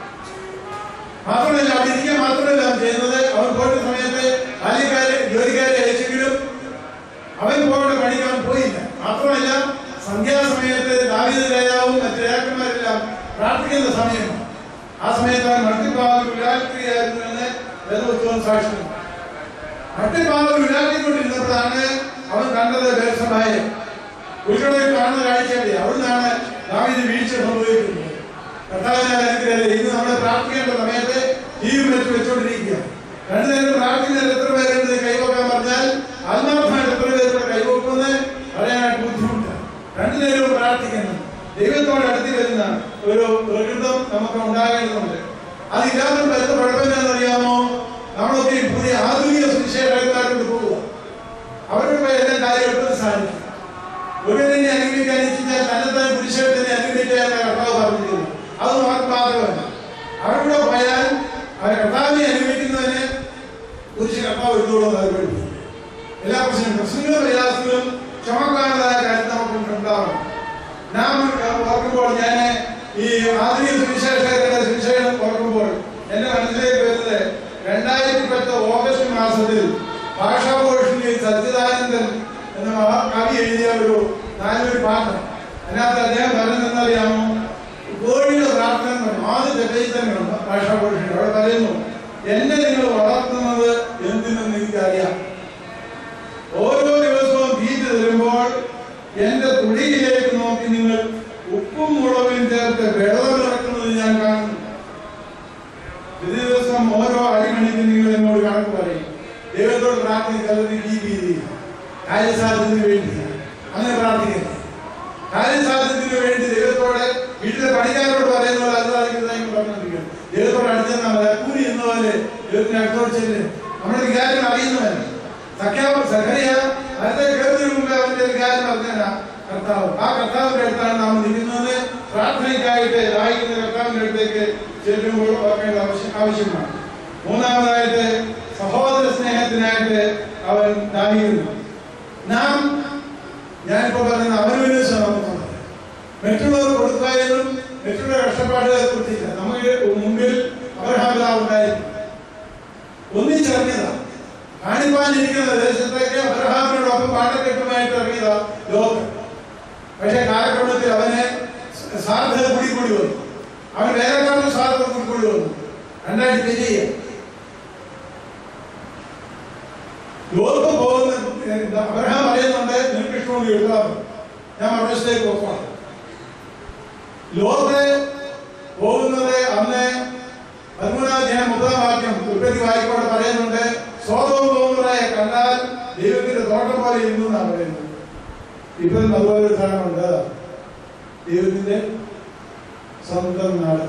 മാത്രമല്ല അവിടെ ഇരിക്കാൻ മാത്രമല്ല അവൻ ചെയ്യുന്നത് അവൻ പോയിട്ട് സമയത്ത് ബാല്യക്കാരെ ജോലിക്കാരെ അയച്ചെങ്കിലും അവൻ പോകേണ്ട പണിക്ക് അവൻ പോയില്ല മാത്രമല്ല സന്ധ്യാസമയത്ത് ദാവീദ് രാജാവും മറ്റു രാജാക്കന്മാരെല്ലാം പ്രാർത്ഥിക്കുന്ന സമയം ആ സമയത്ത് അവൻ മട്ടിപ്പാവ് വിരാക്തിയായിരുന്നു എന്ന് വേദപുസ്തകം സാക്ഷ്യം മട്ടിപ്പാവ് വിരാക്തിക്കൊണ്ടിരുന്നപ്പോഴാണ് അവൻ കണ്ടത് ബേർസഭായ പുരുഷനെ കാണുന്ന കാഴ്ചയല്ലേ അവിടുന്നാണ് ദാവീദ് വീഴ്ച സംഭവിക്കുന്നത് കർത്താവിനെ അനുഗ്രഹം ഇന്ന് നമ്മൾ പ്രാർത്ഥിക്കേണ്ട സമയത്ത് ജീവൻ വെച്ച് വെച്ചുകൊണ്ടിരിക്കുക രണ്ടു നേരം പ്രാർത്ഥിക്കുന്നതിൽ എത്ര പേരുണ്ട് കൈവക്കാൻ പറഞ്ഞാൽ ആത്മാർത്ഥമായിട്ട് എത്ര പേരുടെ കൈവക്കുമെന്ന് പറയാനായിട്ട് ബുദ്ധിമുട്ടാണ് രണ്ടു നേരവും പ്രാർത്ഥിക്കണം ദൈവത്തോട് അടുത്ത് വരുന്ന ഒരു പ്രകൃതം നമുക്ക് ഉണ്ടാകേണ്ടതുണ്ട് അതില്ലാത്ത വരുന്ന കുഴപ്പം എന്താണെന്ന് അറിയാമോ നമ്മളൊക്കെ പുതിയ ആധുനിക സുവിശേഷക്കാരോട് പോവുക അവരുടെ പേര് എല്ലാ കാര്യങ്ങളും സാധിക്കും ഒരുവനെ അനുഗ്രഹിക്കാൻ ഇച്ഛിച്ചാൽ തന്നെത്താൻ പുരുഷനെ അനുഗ്രഹിക്കാൻ കർത്താവ് പറഞ്ഞിരിക്കുന്നു അത് നമുക്ക് ബാധകമല്ല അവിടെ പോയാൽ അവരെ കർത്താവിനെ അനുഗ്രഹിക്കുന്നതിന് പുരുഷ കർത്താവ് എടുത്തോളം താല്പര്യം എല്ലാ പ്രശ്നങ്ങളും പ്രശ്നങ്ങളും പ്രയാസങ്ങളും ക്ഷമക്കാരതായ കാര്യം നമുക്ക് ഉണ്ടാവണം നാം ഓർക്കുമ്പോൾ ഞാൻ ഈ ആധുനിക സുവിശേഷകരുടെ സുവിശേഷം ഓർക്കുമ്പോൾ എന്റെ മനസ്സിലേക്ക് വരുന്നത് രണ്ടായിരത്തി പത്ത് ഓഗസ്റ്റ് മാസത്തിൽ ഭാഷാഭൂഷണിയിൽ സച്ചിദാനന്ദൻ എന്ന മഹാ കവി എഴുതിയ ഒരു നാലൊരു പാട്ട് അതിനകത്ത് അദ്ദേഹം പറഞ്ഞെന്നറിയാമോ കോഴിയുടെ പ്രാർത്ഥന എന്ന് പറയും. ആദ്യത്തെ പേജ് തന്നെയുണ്ട് ഭാഷാഭൂഷണി അവിടെ പറയുന്നു എന്നെ നിങ്ങൾ വളർത്തുന്നത് എന്തിനെന്ന് എനിക്കറിയാം ഓരോ ദിവസവും തീറ്റ തരുമ്പോൾ എന്റെ തുടിയിലേക്ക് നോക്കി നിങ്ങൾ ഉപ്പും മുളകും ചേർത്ത് വെള്ളം ഇറക്കുന്നത് ഞാൻ കാണുന്നു ഒരു ദിവസം ഓരോ അടിമണിക്ക് നിങ്ങൾ എന്നോട് കണക്ക് പറയും ദൈവത്തോട് പ്രാർത്ഥിക്കുന്നത് ഈ രീതിയിൽ കാര്യസാധ്യത്തിന് വേണ്ടി അങ്ങനെ പ്രാർത്ഥിക്കുന്നത് കാര്യസാധ്യത്തിന് വേണ്ടി ദൈവത്തോടെ വീട്ടിലെ പണിക്കാരോട് പറയുന്നത് അത് സാധിക്കുന്നതായി പറഞ്ഞിരിക്കുന്നു ദൈവത്തോട് അടുത്തെന്നാ പറയാ കൂലി എന്ന പോലെ ദൈവത്തിന് അടുത്തോട് ചെല്ല് നമ്മുടെ വികാരം അറിയുന്നവല്ല സഖ്യാവ് സഖറിയ അടുത്ത കേൾക്കുന്നതിന് മുമ്പേ അവന്റെ വികാരം അറിഞ്ഞാ കർത്താവ് ആ കർത്താവിന്റെ അടുത്താണ് നാം നിൽക്കുന്നത് പ്രാർത്ഥനയ്ക്കായിട്ട് വായിക്കുന്ന കർത്താവിന്റെ അടുത്തേക്ക് ചെല്ലുമ്പോൾ ഓർക്കേണ്ട ആവശ്യം ആവശ്യമാണ് മൂന്നാമതായിട്ട് സഹോദര സ്നേഹത്തിനായിട്ട് അവൻ ദാഹിക്കുന്നു നാം ഞാനിപ്പോ പറയുന്ന അവനവന് നമുക്ക് മറ്റുള്ളവർ കൊടുക്കാനും മറ്റുള്ള കഷ്ടപ്പാടുകളെ കുറിച്ചില്ല നമുക്ക് മുമ്പിൽ അബ്രഹാമിതാവ് ഉണ്ടായിരുന്നു ഒന്നിച്ചിറങ്ങിയതാ കാണിപ്പാനിരിക്കുന്ന ദേശത്തേക്ക് അബ്രഹാമിനോടൊപ്പം പാട്ടക്കെട്ടുമായിട്ട് ഇറങ്ങിയതാ ലോകം പക്ഷെ കാലക്രമത്തിൽ അവന് സാധ്യത കൂടി കൂടി വന്നു അവൻ വേറെക്കാളും സാധ്യത കൂടി കൂടി വന്നു രണ്ടായിട്ട് പിരിയ ലോകത്ത് പോകുന്ന ഏഹ്, അബ്രഹാം പറയുന്നുണ്ട് നിനക്ക് ഇഷ്ടമുണ്ട് എഴുതാം ഞാൻ മറുവശത്തേക്ക് പോകാം ലോകത്തെ പോകുന്നത് അന്ന് പതിമൂന്നാം അധ്യായം മുപ്പതാം വാക്യം ഉൽപ്പത്തി വായിക്കോടെ പറയുന്നുണ്ട് സ്വതവും പോകുന്നവരെ കണ്ടാൽ ദൈവത്തിന്റെ തോട്ടം പോലെ ഇരുന്നു എന്നാണ് പറയുന്നത് ഇപ്പം അതുപോലെ ഒരു സ്ഥാനമുണ്ട് ദൈവത്തിന്റെ സ്വന്തം നാട്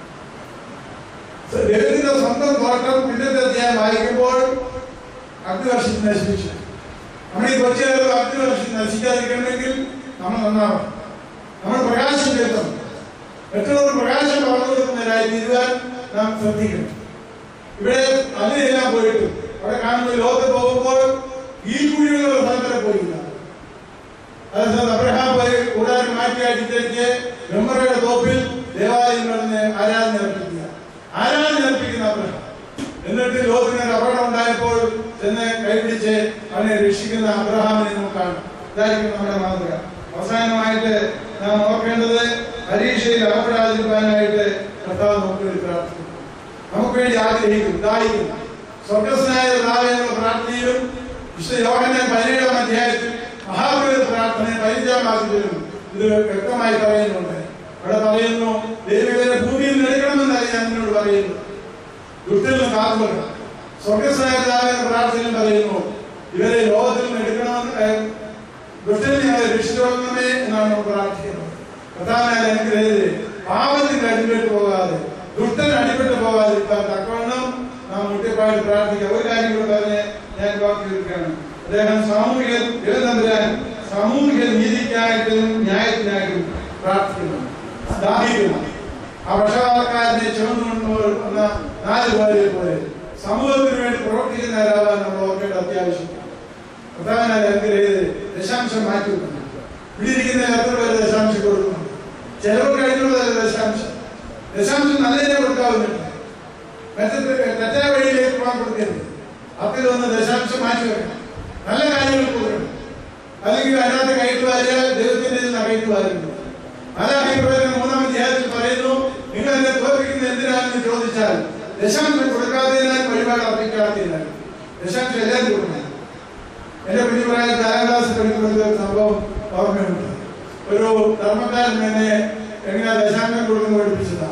ദൈവത്തിന്റെ സ്വന്തം തോട്ടം പിന്നത്തെ അധ്യായം വായിക്കുമ്പോൾ അഗ്നിവർഷത്തിൽ നശിപ്പിച്ചു നമ്മുടെ ഈ കൊച്ചു കാലത്ത് അഗ്നിവർഷത്തിൽ നശിക്കാതിരിക്കണമെങ്കിൽ നമ്മൾ നന്നാവണം നമ്മൾ പ്രകാശം ചെലുത്തണം മറ്റുള്ളവർ പ്രകാശം പകർന്നു കൊടുക്കുന്നതിനായി തീരുവാൻ നാം ശ്രദ്ധിക്കണം ഇവിടെ അങ്ങനെയെല്ലാം പോയിട്ട് അവിടെ കാണുന്ന ലോകത്ത് പോകുമ്പോൾ ഈ കുഴികളുള്ള സ്ഥലം വരെ പോയില്ല അതേസമയം അബ്രഹാം പോയി കൂടാരം മാറ്റി അടിച്ചടിച്ച് മെമ്മറയുടെ തോപ്പിൽ ദേവാലയം നടന്ന് ആരാധന അർപ്പിക്കുക ആരാധന അർപ്പിക്കുന്ന അബ്രഹാം എന്നിട്ട് ലോകത്തിന് ഒരു അപകടം ഉണ്ടായപ്പോൾ ചെന്ന് കൈപിടിച്ച് അവനെ രക്ഷിക്കുന്ന അബ്രഹാമിനെ നമുക്ക് കാണാം ഇതായിരിക്കും നമ്മുടെ മാതൃക അവസാനമായിട്ട് നാം ഓർക്കേണ്ടത് പരീക്ഷയിൽ അകപ്പെടാതിരിക്കാനായിട്ട് കർത്താവ് നമുക്ക് വേണ്ടി പ്രാർത്ഥിക്കുന്നു നമുക്ക് വേണ്ടി ആഗ്രഹിക്കും ദാഹിക്കും സ്വർഗസ്നായ ദാവെന്നുള്ള പ്രാർത്ഥനയിലും വിശുദ്ധ യോഹന്നാൻ പതിനേഴാം അധ്യായത്തിൽ മഹാപുരുഷ പ്രാർത്ഥന പതിനഞ്ചാം വാക്യത്തിലും ഇത് വ്യക്തമായി പറയുന്നുണ്ട് അവിടെ പറയുന്നു ദൈവങ്ങളെ ഭൂമിയിൽ എടുക്കണമെന്നാണ് ഞാൻ നിന്നോട് പറയുന്നു ദുഷ്ടയിൽ നിന്ന് കാത്തുകൊള്ളണം സ്വർഗസ്നായ പ്രാർത്ഥനയും പറയുന്നു ഇവരെ ലോകത്തിൽ നിന്ന് എടുക്കണമെന്ന് ഏഹ്, ദുഷ്ടനെ ഞങ്ങളെ രക്ഷിക്കണമേ എന്നാണ് നമ്മൾ പ്രാർത്ഥിക്കുന്നത് പ്രധാനമായ അനുഗ്രഹത്തില് പാപത്തിന്റെ അടിപെട്ട് പോകാതെ ദുഷ്ടന് അടിപെട്ട് പോകാതിരിക്കാൻ തക്കവണ്ണം നാം മുട്ടിപ്പായിട്ട് പ്രാർത്ഥിക്കുക ഒരു കാര്യം കൂടെ പറഞ്ഞ് ഞാൻ വാക്കി തീർക്കുകയാണ് അദ്ദേഹം സാമൂഹിക ജലതമ്പുരാൻ സാമൂഹിക നീതിക്കായിട്ടും ന്യായത്തിനായിട്ടും പ്രാർത്ഥിക്കുന്നു ദാഹിക്കുന്നു ആ വർഷകാലക്കാരനെ ചുമന്നുകൊണ്ട് വന്ന നാല് പേരെ പോലെ സമൂഹത്തിന് വേണ്ടി പ്രവർത്തിക്കുന്നവരാവാൻ നമ്മൾ ഓർക്കേണ്ട അത്യാവശ്യം പ്രധാന അനുഗ്രഹീത ദശാംശം മാറ്റി വെക്കുന്നു ഇവിടെ ഇരിക്കുന്ന എത്ര പേര് ദശാംശം കൊടുക്കുന്നുണ്ട് ചിലവ് കഴിഞ്ഞുള്ളതല്ല ദശാംശം ദശാംശം നല്ലതിനെ കൊടുക്കാവുന്നുണ്ട് മറ്റേ തെറ്റായ വഴിയിലേക്ക് പോകാൻ കൊടുക്കരുത് അത്തിൽ ഒന്ന് ദശാംശം മാറ്റി വെക്കണം നല്ല കാര്യങ്ങൾ കൊടുക്കണം അല്ലെങ്കിൽ അതിനകത്ത് കയറ്റ് വാരിയാൽ ദൈവത്തിന്റെ നിന്ന് കയറ്റ് വാരുന്നു അഭിപ്രായം മൂന്നാം അധ്യായത്തിൽ പറയുന്നു നിങ്ങൾ എന്നെ തോൽപ്പിക്കുന്ന എന്തിനാണെന്ന് ചോദിച്ചാൽ ദശാംശം കൊടുക്കാത്തതിനാൽ വഴിപാട് അർപ്പിക്കാത്തതിനാൽ ദശാംശം എല്ലാവരും കൊടുക്കണം എന്റെ കുഞ്ഞുപ്രായത്തിൽ നാലാം ക്ലാസ് പഠിക്കുമ്പോൾ ഒരു സംഭവം ഓർമ്മയുണ്ട് ഒരു ധർമ്മക്കാരൻ എന്നെ എങ്ങനെ ദശാംശം കൊടുക്കുന്ന പഠിപ്പിച്ചതാണ്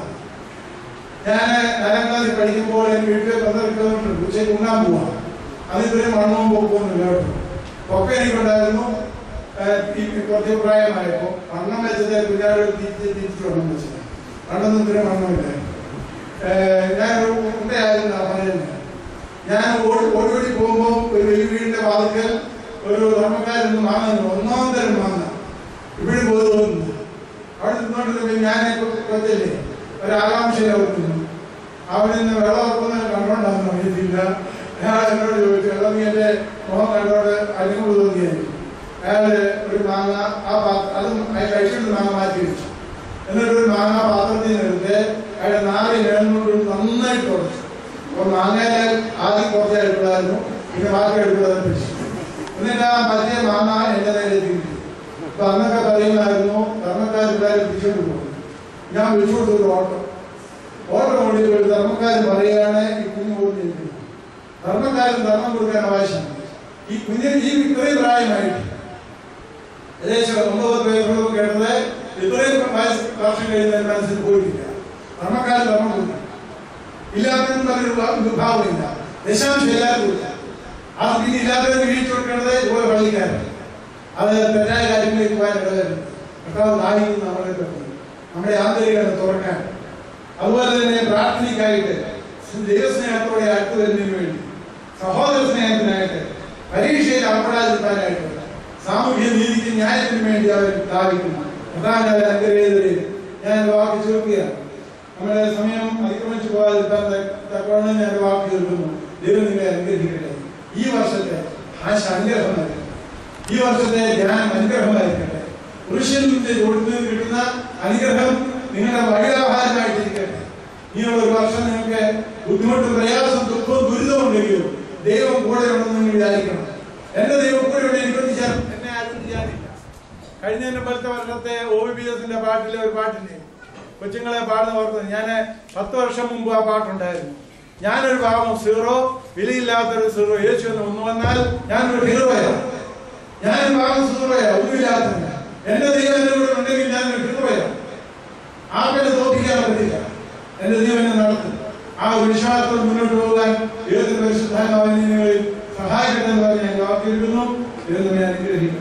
ഞാൻ നാലാം ക്ലാസ്സിൽ പഠിക്കുമ്പോൾ എന്റെ വീട്ടിൽ പന്ത്രണ്ട് കിലോമീറ്റർ ഉണ്ട്. ഉച്ചയ്ക്ക് ഉണ്ണാൻ പോവാം അതിതുവരെ മണ്ണവും പൊക്കമൊന്നും കേട്ടോ പൊക്ക എനിക്കുണ്ടായിരുന്നു ഏഹ്, ഈ കുറച്ച് പ്രായമായപ്പോ വണ്ണം വെച്ചത് കുഞ്ഞാട് തിരിച്ച് തിരിച്ചു വണ്ണം വെച്ചത് പണ്ടൊന്നും ഇത്ര വണ്ണമില്ലായിരുന്നു ഏഹ്, ഞാൻ ഒരു ഉണ്ടയായിരുന്നു പറയുന്നത് ഞാൻ ഓടി ഓടി ഓടി പോകുമ്പോൾ ഒരു വലിയ വീടിന്റെ വാതിക്കൽ ഒരു ധർമ്മക്കാരൻ മാങ്ങ ഒന്നാം തരം മാങ്ങ ഇവിടെ പോയി തോന്നുന്നു അവിടെ നിന്നോണ്ടിരുന്ന ഞാൻ കൊച്ചല്ലേ ഒരാകാംക്ഷയിൽ ഓർക്കുന്നു അവിടെ നിന്ന് വെള്ളം ഓർക്കുന്നത് കണ്ടോണ്ടാന്ന് അറിയത്തില്ല അയാൾ എന്നോട് ചോദിച്ചു വെള്ളം നീ എന്റെ മുഖം കണ്ടോണ്ട് അതിനോട് തോന്നിയായിരുന്നു അയാള് ഒരു മാങ്ങ ആ പാത്രം അതും അയാൾ കഴിച്ചിട്ട് മാങ്ങ മാറ്റി വെച്ചു എന്നിട്ട് ഒരു മാങ്ങ പാത്രത്തിൽ നിന്ന് എടുത്ത് അയാളുടെ നാല് മേളിനോട് നന്നായിട്ട് തുടച്ചു അപ്പൊ മാങ്ങയില് ആദ്യം കുറച്ച് എടുക്കുമായിരുന്നു പിന്നെ ബാക്കി എടുക്കുന്നത് പിടിച്ചു എന്നിട്ട് ആ മറ്റേ മാങ്ങ എന്റെ നേരെ തിരിച്ചു അപ്പൊ അന്നൊക്കെ പറയുമായിരുന്നു ധർമ്മക്കാർ പിള്ളേരെ പിടിച്ചോണ്ട് പോകും ഞാൻ വിളിച്ചോണ്ട് ഒരു ഓട്ടം ഓട്ടം ഓടിയിട്ട് ഒരു ധർമ്മക്കാരൻ പറയുകയാണ് ഈ കുഞ്ഞു ഓടിയിരിക്കുന്നത് ധർമ്മക്കാരൻ ധർമ്മം കൊടുക്കാൻ ആവശ്യമാണ് ഈ കുഞ്ഞിന് ഈ ഇത്രയും പ്രായമായിട്ട് ഏകദേശം ഒമ്പത് പേരോട് കേട്ടത് ഇത്രയും വയസ്സ് വർഷം കഴിയുന്നതിന് മനസ്സിൽ പോയിട്ടില്ല ധർമ്മക്കാരൻ ധർമ്മം കൊടുക്കണം ഇല്ലാത്തതിന് പറഞ്ഞൊരു വിഭാഗമില്ല ദശാംശം എല്ലാവർക്കും ഇല്ല അത് പിന്നെ ഇല്ലാത്തതിന് വീഴ്ച കൊടുക്കേണ്ടത് ഇതുപോലെ പള്ളിക്കാരൻ അത് തെറ്റായ കാര്യങ്ങളിലേക്ക് പോകാൻ ഇടവരുന്നത് കർത്താവ് ദാഹിക്കുന്നു നമ്മളെ പറ്റി നമ്മുടെ ആന്തരികത തുറക്കാൻ അതുപോലെ തന്നെ പ്രാർത്ഥനയ്ക്കായിട്ട് ദൈവസ്നേഹത്തോടെ അടുത്ത് വരുന്നതിന് വേണ്ടി സഹോദര സ്നേഹത്തിനായിട്ട് പരീക്ഷയിൽ അകപ്പെടാതിരിക്കാനായിട്ട് സാമൂഹ്യ നീതിക്ക് ന്യായത്തിന് വേണ്ടി അവർ ദാഹിക്കുന്നു പ്രധാന അനുഗ്രഹീതരെ ഞാൻ വാക്ക് ചേർക്കുകയാണ് നമ്മുടെ സമയം അതിക്രമിച്ചു പോകാതിരിക്കാൻ തക്കവണ്ണം ഞാൻ വാക്ക് ചേർക്കുന്നു ദൈവം നിങ്ങളെ അനുഗ്രഹിക്കട്ടെ ഈ വർഷത്തെ ആശ അനുഗ്രഹമായിരിക്കട്ടെ ഈ വർഷത്തെ ധ്യാനം അനുഗ്രഹമായിരിക്കട്ടെ പുരുഷന്റെ കൊടുത്തു നിന്ന് കിട്ടുന്ന അനുഗ്രഹം നിങ്ങളുടെ വഴിയാഹാരമായിട്ടിരിക്കട്ടെ ഇനിയുള്ള ഒരു വർഷം നിങ്ങൾക്ക് ബുദ്ധിമുട്ടും പ്രയാസം ദുഃഖവും ദുരിതവും ഉണ്ടെങ്കിലും ദൈവം കൂടെ ഉണ്ടെന്ന് നിങ്ങൾ വിചാരിക്കണം എന്റെ ദൈവം കൂടെ ഉണ്ട് എനിക്കൊന്നും ചെയ്യാൻ എന്നെ ആരും ചെയ്യാനില്ല കഴിഞ്ഞ പത്ത് വർഷത്തെ ഒ ബി ബി എസിന്റെ പാട്ടിലെ ഒരു പാട്ടില്ലേ കൊച്ചുങ്ങളെ പാടുന്ന ഓർക്കുന്നത് ഞാൻ പത്ത് വർഷം മുമ്പ് ആ പാട്ടുണ്ടായിരുന്നു ഞാനൊരു പാവം സീറോ വിലയില്ലാത്തൊരു സീറോ യേശു എന്ന് ഒന്ന് വന്നാൽ ഞാനൊരു ഹീറോയാണ് ഞാൻ പാവം സീറോയാ ഒന്നുമില്ലാത്തവനാ എന്റെ ദൈവം എന്റെ കൂടെ ഉണ്ടെങ്കിൽ ഞാനൊരു ഹീറോയാണ് ആ പേര് തോപ്പിക്കാൻ പറ്റില്ല എന്റെ ദൈവം എന്നെ നടത്തും ആ ഒരു വിശ്വാസത്തോട് മുന്നോട്ട് പോകാൻ ഏത് പരിശുദ്ധാത്മാവിനെ സഹായിക്കട്ടെ എന്ന് പറഞ്ഞ് ഞാൻ വാക്കിയിരിക്കുന്നു എന്ന് ഞാൻ അനുഗ്രഹിക്കുന്നു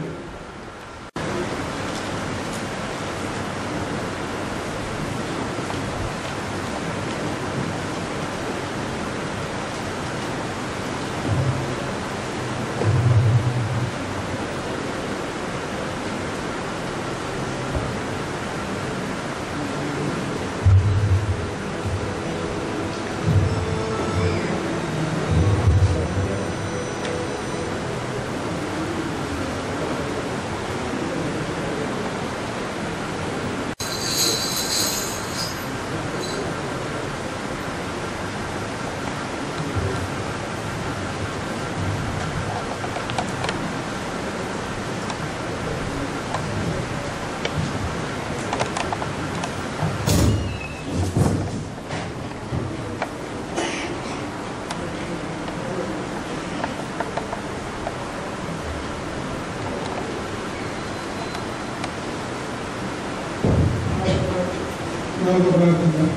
നമുക്ക് പ്രാർത്ഥിക്കാം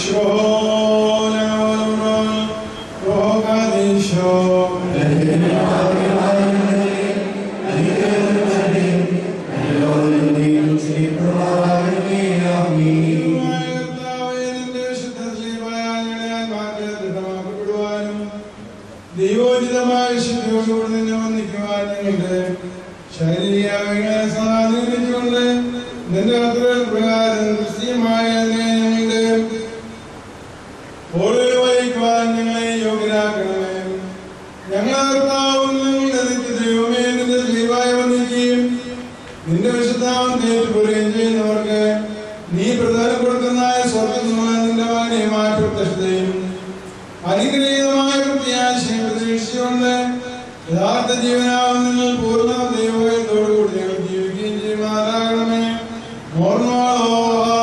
ദൈവോചിതമായ ശുദ്ധിയോടുകൂടി നിന്നെ വന്ദിക്കുവാൻ ഞങ്ങളുടെ ശാരീരികങ്ങളെ സ്വാധീനിച്ചുകൊണ്ട് നിന്റെ കർത്തവ്യ പ്രകാരം ക്രിസ്തീയമായ ഞങ്ങളുടെ ഓരോ വഹിക്കുവാൻ ഞങ്ങളെ യോഗ്യരാക്കണമേ ഞങ്ങളെ കർത്താവും ഞങ്ങളുടെ നിത്യദൈവമേ നിന്റെ ദൈവമായി വന്നിക്കുകയും നിന്റെ വിശുദ്ധാവം തേറ്റുപോരുകയും ചെയ്യുന്നവർക്ക് നീ പ്രധാനം കൊടുക്കുന്ന സ്വർഗത്തിനുള്ള നിന്റെ മകനെയുമായ പ്രത്യക്ഷതയും അനുഗ്രഹീതമായ പ്രത്യാശയും പ്രതീക്ഷിച്ചുകൊണ്ട് യഥാർത്ഥ ജീവനാവും നിങ്ങൾ പൂർണ്ണ ദൈവത്തോടുകൂടി ഞങ്ങൾ ജീവിക്കുകയും ചെയ്യുമാറാകണമേ ഓർമ്മകളോ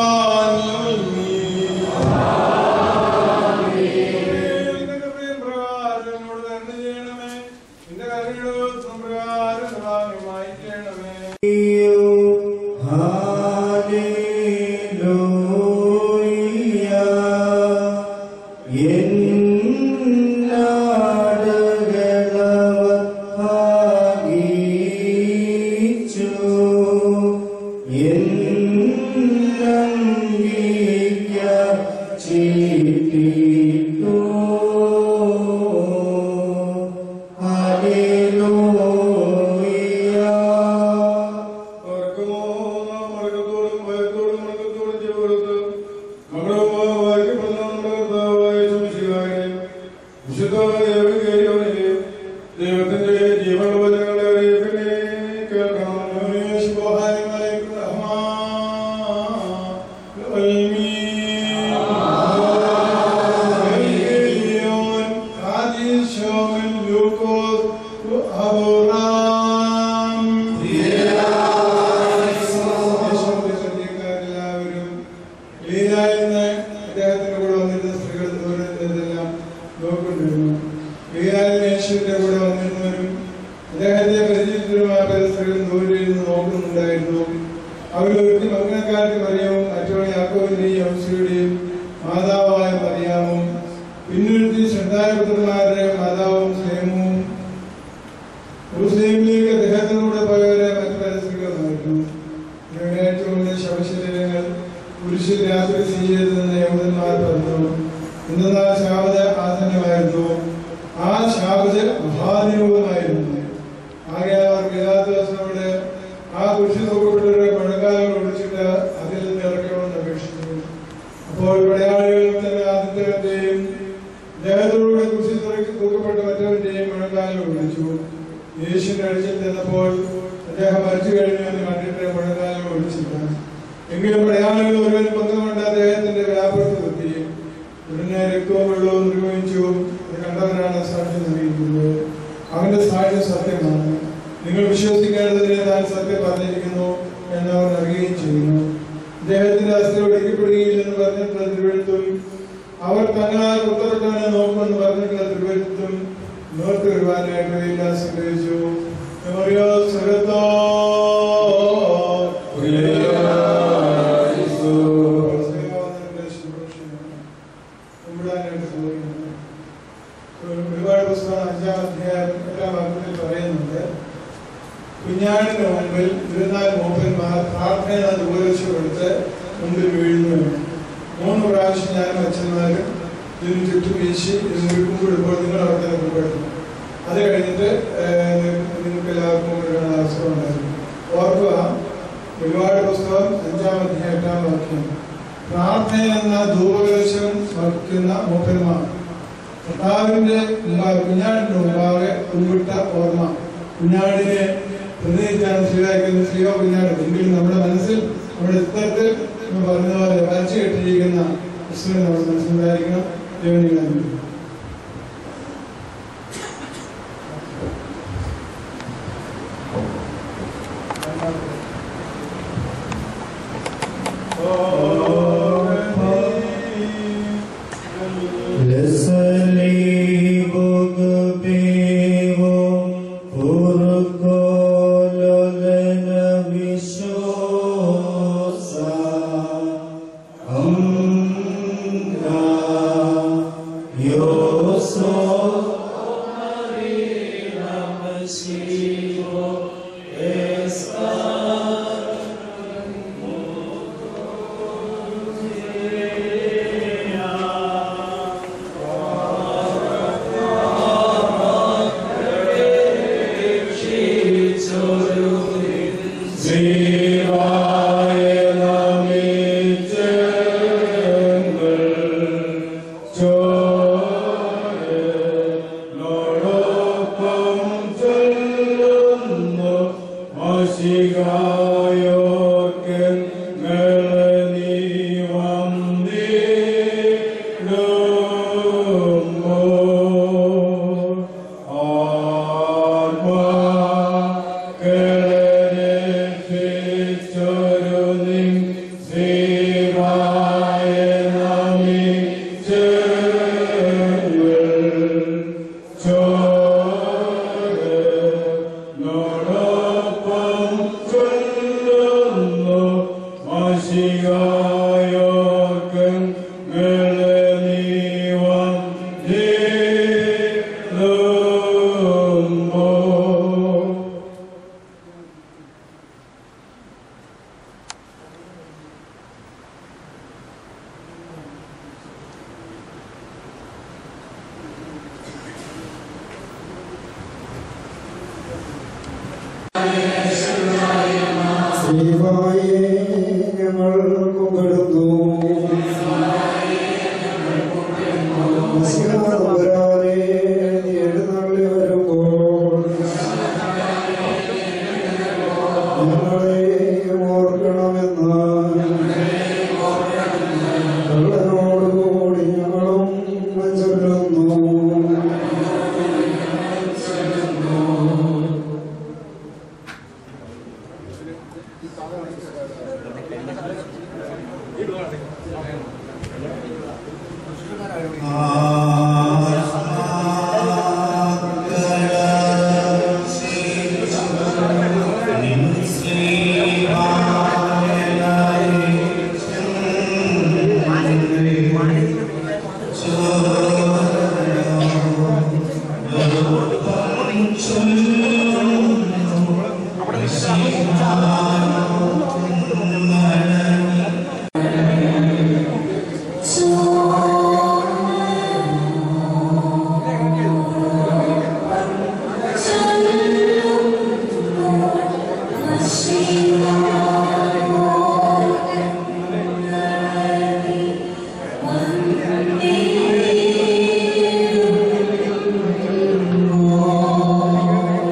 ദൈവത്തിന്റെ ജീവനോചനങ്ങളെ അറിയിപ്പിനെ കേൾക്കണം അദ്ദേഹത്തിന്റെ കൂടെ വന്നിരുന്ന സ്ത്രീകൾ ദൂരത്തെല്ലാം നോക്കൊണ്ടിരുന്നു യേശുവിന്റെ കൂടെ വന്നിരുന്നവരും അദ്ദേഹത്തെ പരിചയിച്ചവരുമായ പല സ്ത്രീകളും ദൂരെ നിന്ന് നോക്കുന്നുണ്ടായിരുന്നു അവരൊരുത്തി മഗ്നക്കാർക്ക് മറിയവും മറ്റവൾ യാക്കോവിന്റെയും ഔസിയുടെയും മാതാവായ മറിയാമും പിന്നൊരുത്തി ശ്രദ്ധാപുത്രന്മാരുടെ മാതാവും സ്നേഹവും ഊസേമിലേക്ക് അദ്ദേഹത്തിലൂടെ പോയവരെ മറ്റു പല സ്ത്രീകളുമായിരുന്നു വെള്ളിയാഴ്ചകളിലെ ശവശരീരങ്ങൾ കുരിശിൽ രാത്രി ചെയ്യരുതെന്ന് യഹൂദന്മാർ പറഞ്ഞു എന്നാൽ ശാപത് ആസന്നമായിരുന്നു ആ ശാപത് മഹാനിരൂപമായിരുന്നു ആകയാൽ അവർ പിലാത്തോസിനോട് ആ കുരിശിൽ തൂക്കപ്പെട്ടവരെ മഴക്കാലം ഒളിച്ചിട്ട് അതിൽ നിന്ന് ഇറക്കണമെന്ന് അപേക്ഷിച്ചു അപ്പോൾ പടയാളികൾ തന്നെ ആദിത്യന്റെയും ദേഹത്തോടുകൂടെ കുരിശിൽ തുറക്കി തൂക്കപ്പെട്ട മറ്റവന്റെയും മഴക്കാലം വിളിച്ചു യേശുവിന്റെ അടിച്ചിൽ ചെന്നപ്പോൾ അദ്ദേഹം മരിച്ചു കഴിഞ്ഞു എന്ന് കണ്ടിട്ട് മഴക്കാലം വിളിച്ചില്ല എങ്കിലും പടയാളികൾ ഒരുവൻ പങ്കുകൊണ്ട് അദ്ദേഹത്തിന്റെ വ്യാപൃതി കുത്തി ഉടനെ രക്തവും വെള്ളവും നിർവഹിച്ചു ഇത് കണ്ടവരാണ് സാക്ഷ്യം നൽകിയിരിക്കുന്നത് അവന്റെ സാക്ഷ്യം സത്യമാണ് നിങ്ങൾ വിശ്വസിക്കേണ്ടതിനെ താൻ സത്യം പറഞ്ഞിരിക്കുന്നു എന്ന് അവർ അറിയുകയും ചെയ്യുന്നു അദ്ദേഹത്തിന്റെ അസ്ഥി ഒടുക്കപ്പെടുകയില്ലെന്ന് പറഞ്ഞിട്ടുള്ള തിരുവഴുത്തും അവർ തങ്ങളാൽ ഉത്തരവിട്ടവനെ നോക്കുമെന്ന് പറഞ്ഞിട്ടുള്ള തിരുവരുത്തും നോർത്ത് വരുവാനായിട്ട് എല്ലാം സ്വീകരിച്ചു മെമ്മറിയോ സുഹൃത്തോ ഒരുപാട് പുസ്തകം അഞ്ചാം അധ്യായം എട്ടാം വാക്യത്തിൽ പറയുന്നുണ്ട് കുഞ്ഞാടിന്റെ മുമ്പിൽ ഇരുപത്തിനാല് മൂപ്പന്മാർ പ്രാർത്ഥന ഉപയോഗിച്ചു കൊടുത്ത് മുമ്പിൽ വീഴുന്നു മൂന്ന് പ്രാവശ്യം ഞാനും അച്ഛന്മാരും ഇതിന് ചുറ്റും വീശി ഇത് മുഴുക്കുമ്പോഴിപ്പോൾ നിങ്ങൾ അവിടെ തന്നെ കൊണ്ടുപോയിരുന്നു അത് കഴിഞ്ഞിട്ട് ഏഹ്, നിങ്ങൾക്ക് എല്ലാവർക്കും ഒരു അവസരം ഉണ്ടായിരുന്നു ഓർക്കുക ഒരുപാട് പുസ്തകം അഞ്ചാം അധ്യായം എട്ടാം വാക്യം പ്രാർത്ഥന എന്ന ധൂപകലശം വഹിക്കുന്ന മൂപ്പന്മാർ കർത്താവിന്റെ മുമ്പാകെ കുഞ്ഞാടിന്റെ മുമ്പാകെ കുമ്പിട്ട ഓർമ്മ കുഞ്ഞാടിനെ പ്രതിനിധിച്ചാണ് സ്വീകരിക്കുന്ന ശ്രീയോ കുഞ്ഞാട് എങ്കിലും നമ്മുടെ മനസ്സിൽ നമ്മുടെ ചിത്രത്തിൽ നമ്മൾ പറഞ്ഞ പോലെ വരച്ചു കെട്ടിയിരിക്കുന്ന ക്രിസ്തുവിനെ നമ്മുടെ മനസ്സിലുണ്ടായിരിക്കണം ദൈവനികളെ സ്ലീബായെ ഞങ്ങൾ പങ്കെടുത്തു മസിഹാതമ്പുരാനെ നീ എഴുന്നള്ളി വരുമ്പോൾ ഞങ്ങളെ ഓർക്കണമെന്ന് കള്ളനോടുകൂടി ഞങ്ങളും ചൊല്ലുന്നു ും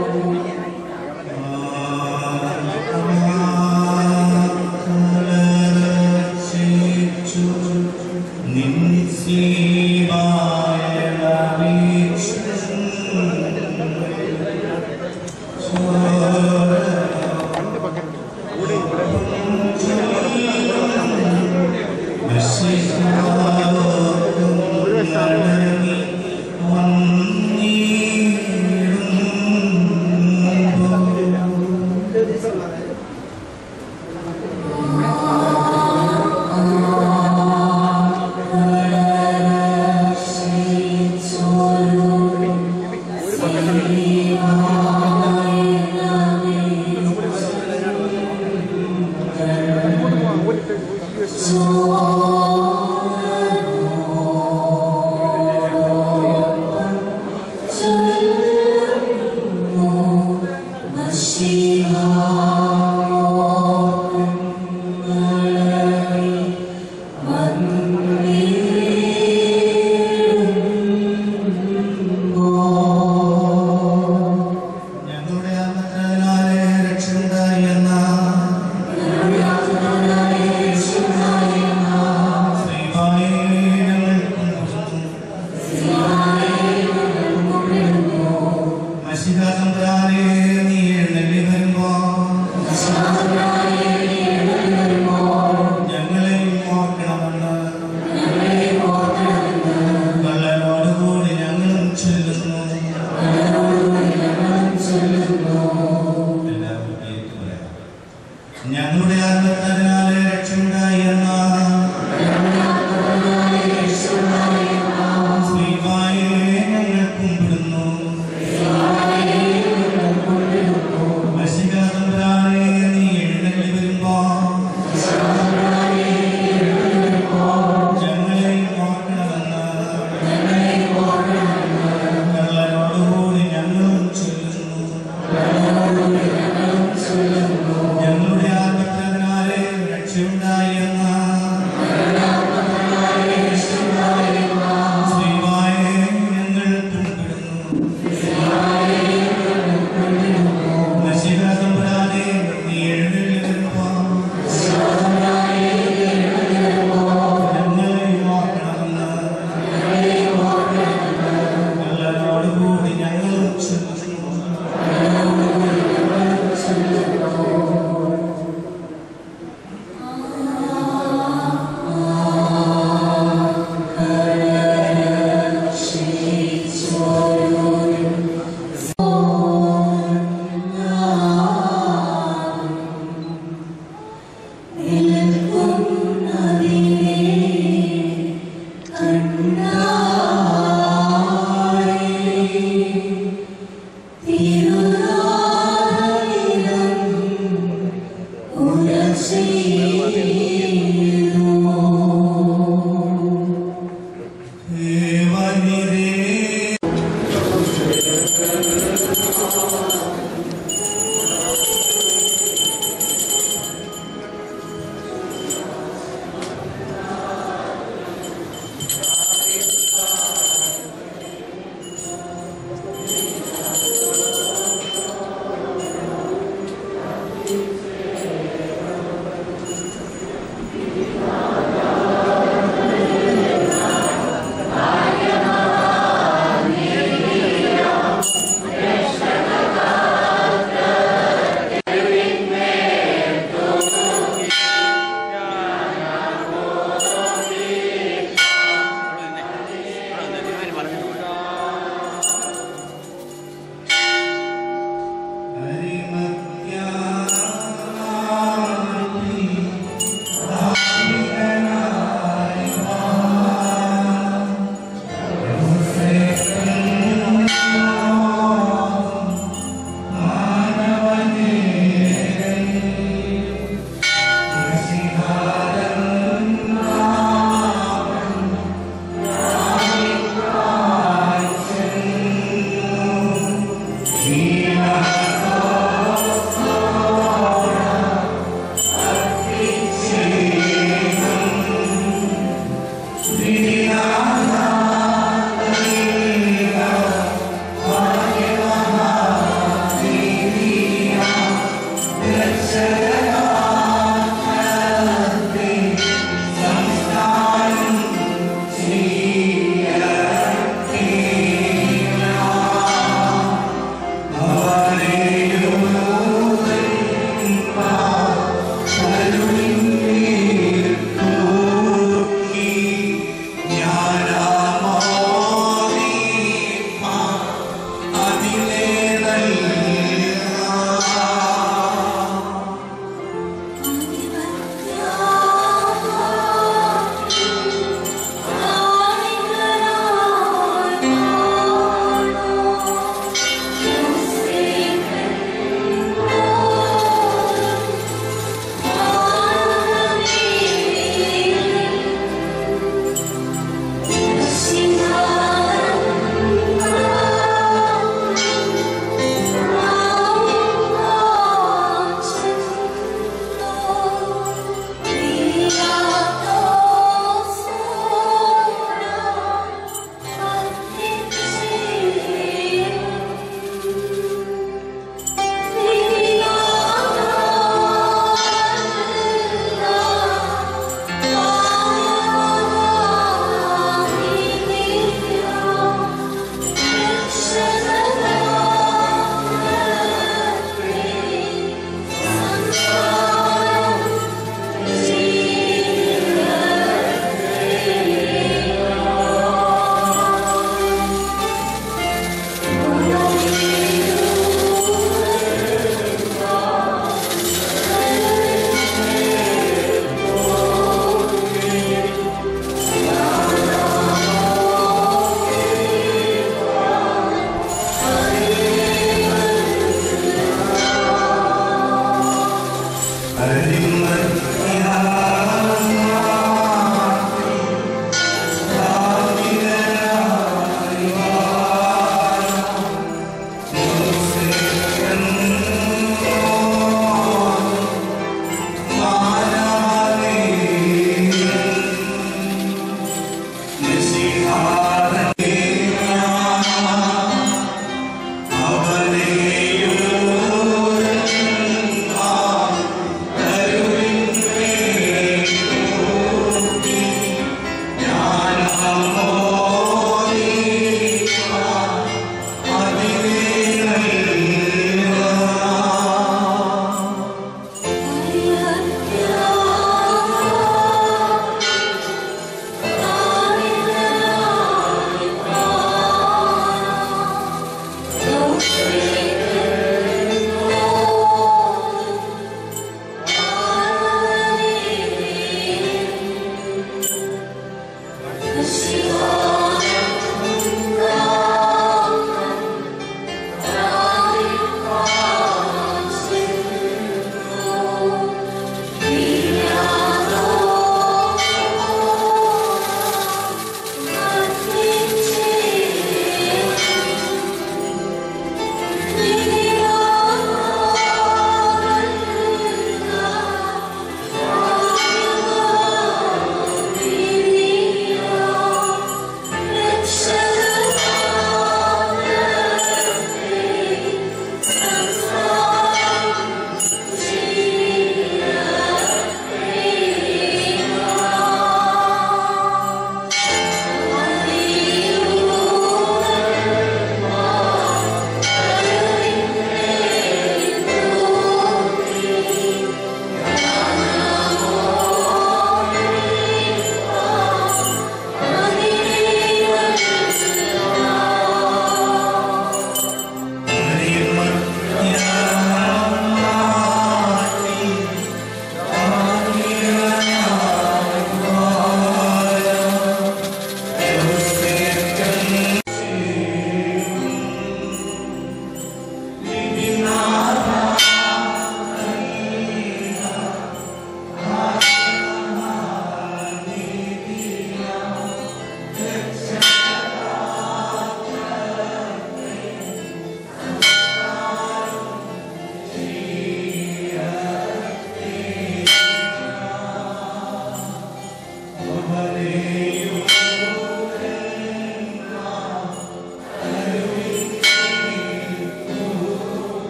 ും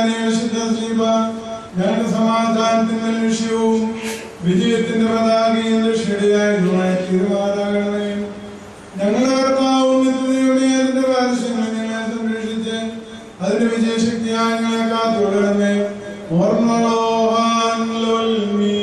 തമ്പുരാനെ വിശുദ്ധ ശ്രീബ ഞങ്ങളുടെ സമാധാനത്തിന്റെ ലക്ഷ്യവും വിജയത്തിന്റെ പതാകയും ലക്ഷ്യടിയായതുമായ തീരുമാനമാകണമേ ഞങ്ങളുടെ കർത്താവും നിത്യതയുടെ അതിന്റെ പാരസ്യങ്ങൾ ഞങ്ങളെ സംരക്ഷിച്ച് അതിന്റെ വിജയശക്തിയായി ഞങ്ങളെ കാത്തുകൊള്ളണമേ ഓർമ്മളോഹാൻ ലോൽമീ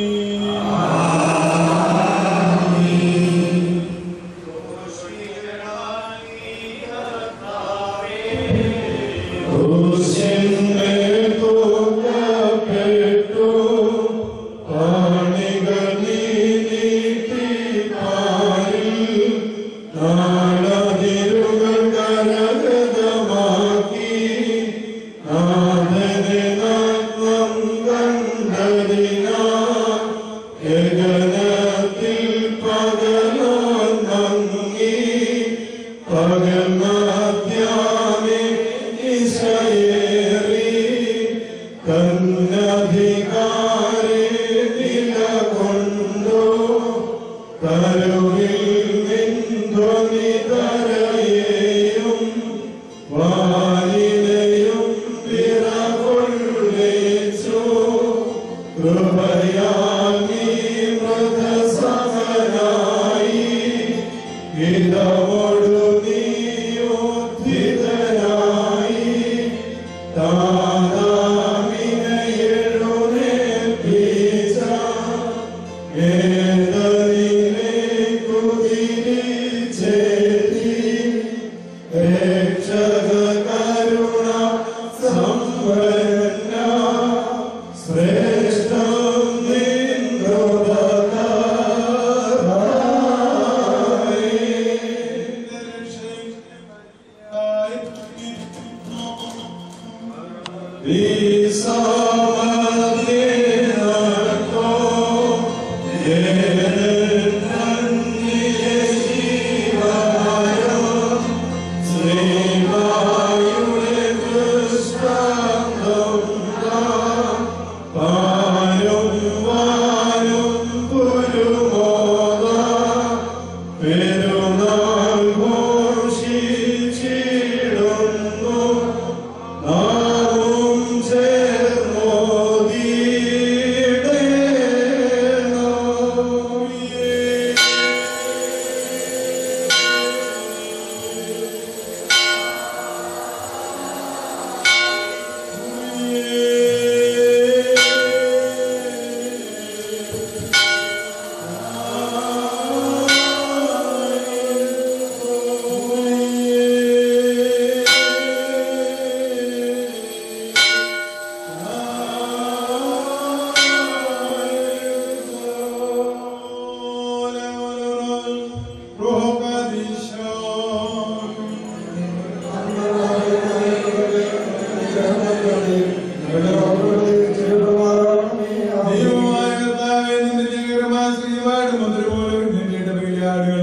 ദൈവമായ കർത്താവേ, നിന്റെ ജയകരമായ ശ്രീവാട് മുദ്ര പോലും നിന്റെ പിരിയാടുകൾ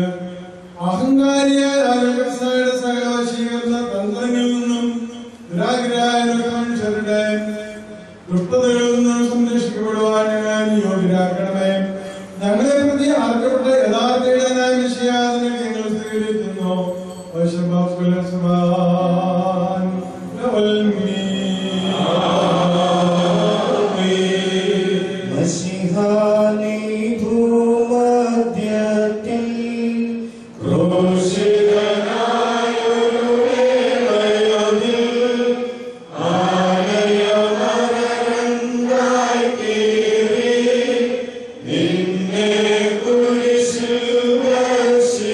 അഹങ്കാരിയായ അലങ്കസായുടെ സകല വശീകരണ തന്ത്രങ്ങളിൽ നിന്നും ദുരാഗ്രഹായ മനുഷ്യരുടെ ദുഷ്ടതകളിൽ നിന്നും സംരക്ഷിക്കപ്പെടുവാൻ ഞങ്ങളെ നിയോഗിക്കണമേ ഞങ്ങളെ പ്രതി അർക്കപ്പെട്ട യഥാർത്ഥ ഇടനായ വിഷയാദിനെ ഞങ്ങൾ സ്വീകരിക്കുന്നു വശുഭാൻ മഷിഹാനി ഭൂമധ്യത്തിൽ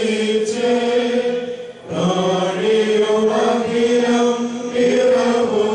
ും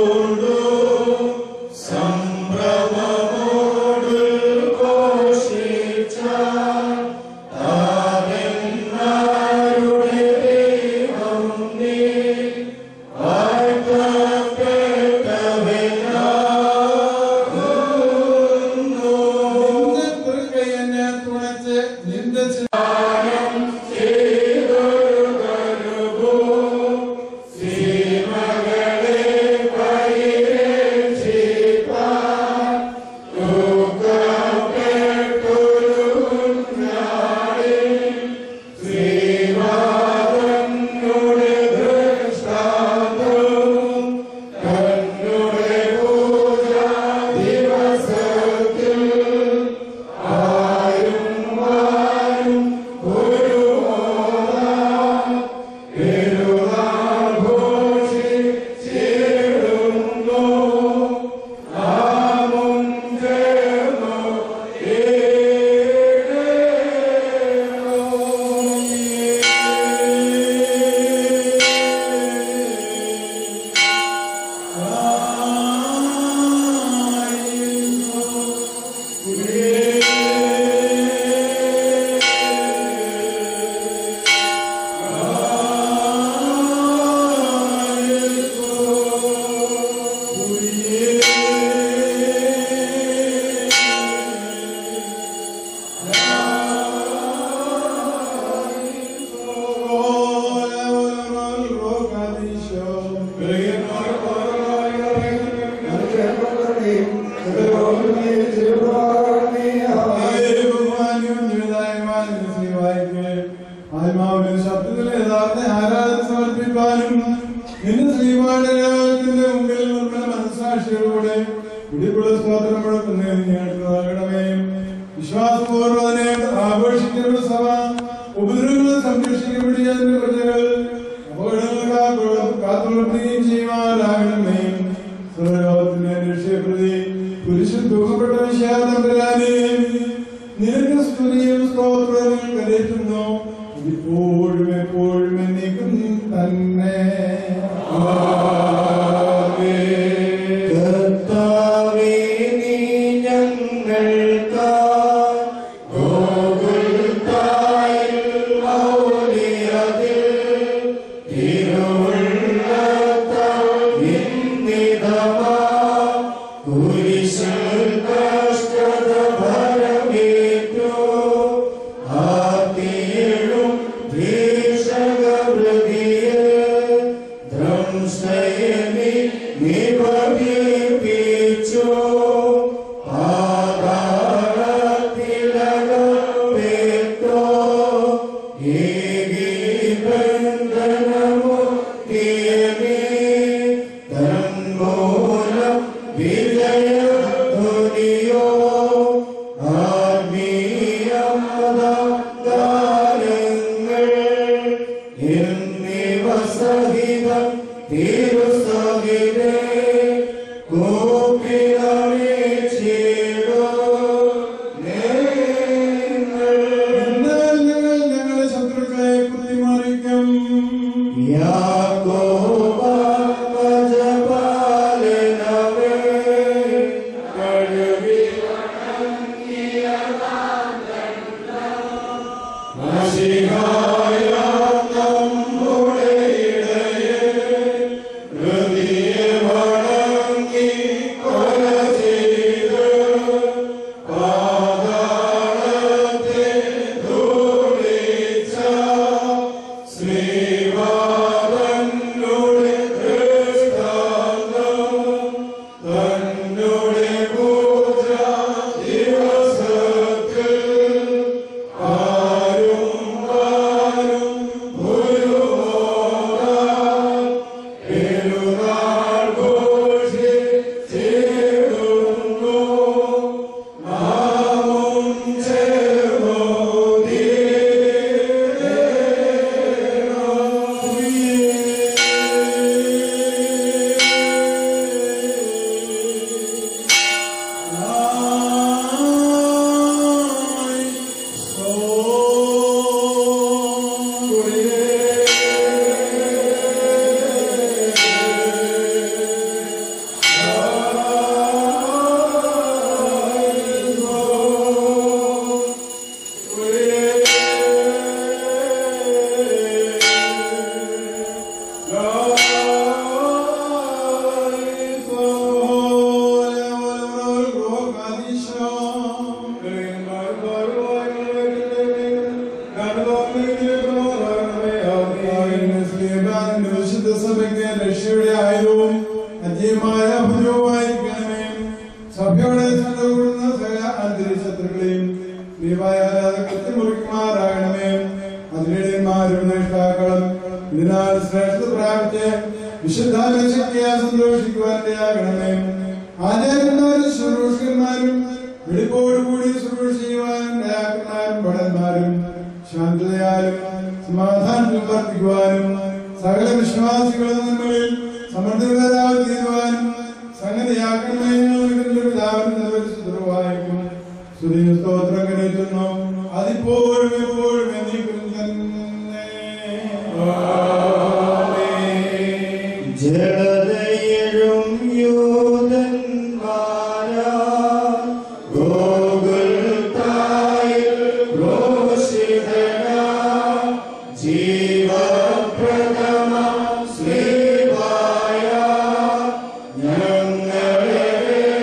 കുടിക്കുള്ള സ്തോത്രം മുഴക്കുന്നതിന് ഞങ്ങൾക്ക് നൽകണമേ വിശ്വാസപൂർവ്വം അതിനെ ആഘോഷിക്കുന്ന സഭ ഉപദ്രവങ്ങളെ സംരക്ഷിക്കപ്പെടുകയെന്ന പ്രജകൾ അപകടങ്ങൾ കാത്തുകൊള്ളുകയും ചെയ്യുവാനാകണമേ സർവലോകത്തിന്റെ രക്ഷയപ്രതി പുരുഷൻ തൂക്കപ്പെട്ട വിശാലംബരാനെ നിനക്ക് സ്തുതിയും സ്തോത്രവും കരയറ്റുന്നു ഇപ്പോഴും എപ്പോഴും എന്നേക്കും തന്നെ കർത്താവേ നീ ഞങ്ങൾക്കായി ഗോകുൽത്തായിൽ മൗലിയതിൽ തിരുവുള്ളത്താൽ നിന്നിതമാ കുരിശിൽ കഷ്ടത ഭരമേറ്റു ആർത്തിയിടും ഭീഷകവൃതിയെ ധ്രംസയനി നിപതിപ്പിച്ചു പാതാളത്തിലകപ്പെട്ടു ഏകീബന്ധനമുക്തിയമേ തന്മൂലം വിജയധ്വനിയോ ആത്മീയമതഗാനങ്ങൾ എന്നിവ സഹിതം തിരുസഹിതേ കൂപ്പിലറിയിച്ചിടൂ നിങ്ങൾ എന്നാൽ ഞങ്ങൾ ഞങ്ങളുടെ ശത്രുക്കളെ കുത്തിമറിക്കും യാക്കോബ വജപാലനവേ കഴുകി മഷിഹായ നമ്മുടെ ഇടയെ ഹൃദയ വണങ്ങി കൊല ചെയ്ത് പാതാളത്തെ ധൂളിച്ച ശ്രീവാദങ്ങളുടെ ദൃഷ്ടാന്തം തന്നുടെ പൂജ ദിവസത്തിൽ ആരും ആരും ഗുരുമോദാൻ പെരുന്നാൾ ഘോഷിച്ചിടുന്നു നാമും രക്ഷയുടെ ആയുധവും അജയമായ അഭുജവുമായിരിക്കണമേ സഭയോടെ സണ്ടകൂടുന്ന സകല അന്തരീക്ഷത്രുക്കളെയും ദൈവമായ കൃത്യമുറിക്കുമാറാകണമേ അതിനിടയന്മാരും നേഷ്ടാക്കളും ഇതിനാൽ ശ്രേഷ്ഠ പ്രാപിച്ച് വിശുദ്ധാന ശക്തിയാ സന്തോഷിക്കുവാൻ ഇടയാകണമേ ആചാര്യന്മാരും ശുശ്രൂഷകന്മാരും വെളിപ്പോടുകൂടി ശുശ്രൂഷ ചെയ്യുവാൻ ഡയാക്കന്മാരും ഭടന്മാരും ശാന്തതയാലും സമാധാനത്തിൽ വർദ്ധിക്കുവാനും സകല വിശ്വാസികളും നമ്മളിൽ സമർത്ഥരായി തീരുവാനും സംഗതിയാക്കണമേ പിതാവിനും സ്തുതിയും സ്തോത്രം കരയറ്റുന്നു അതിപ്പോഴും എപ്പോഴും എന്നേക്കും തന്നെ ജലതയഴും യൂതന്മാരാ ഗോകുൽത്തായിൽ ഘോഷിതനാ ജീവപ്രദമ ശ്രീവായ ഞങ്ങളെ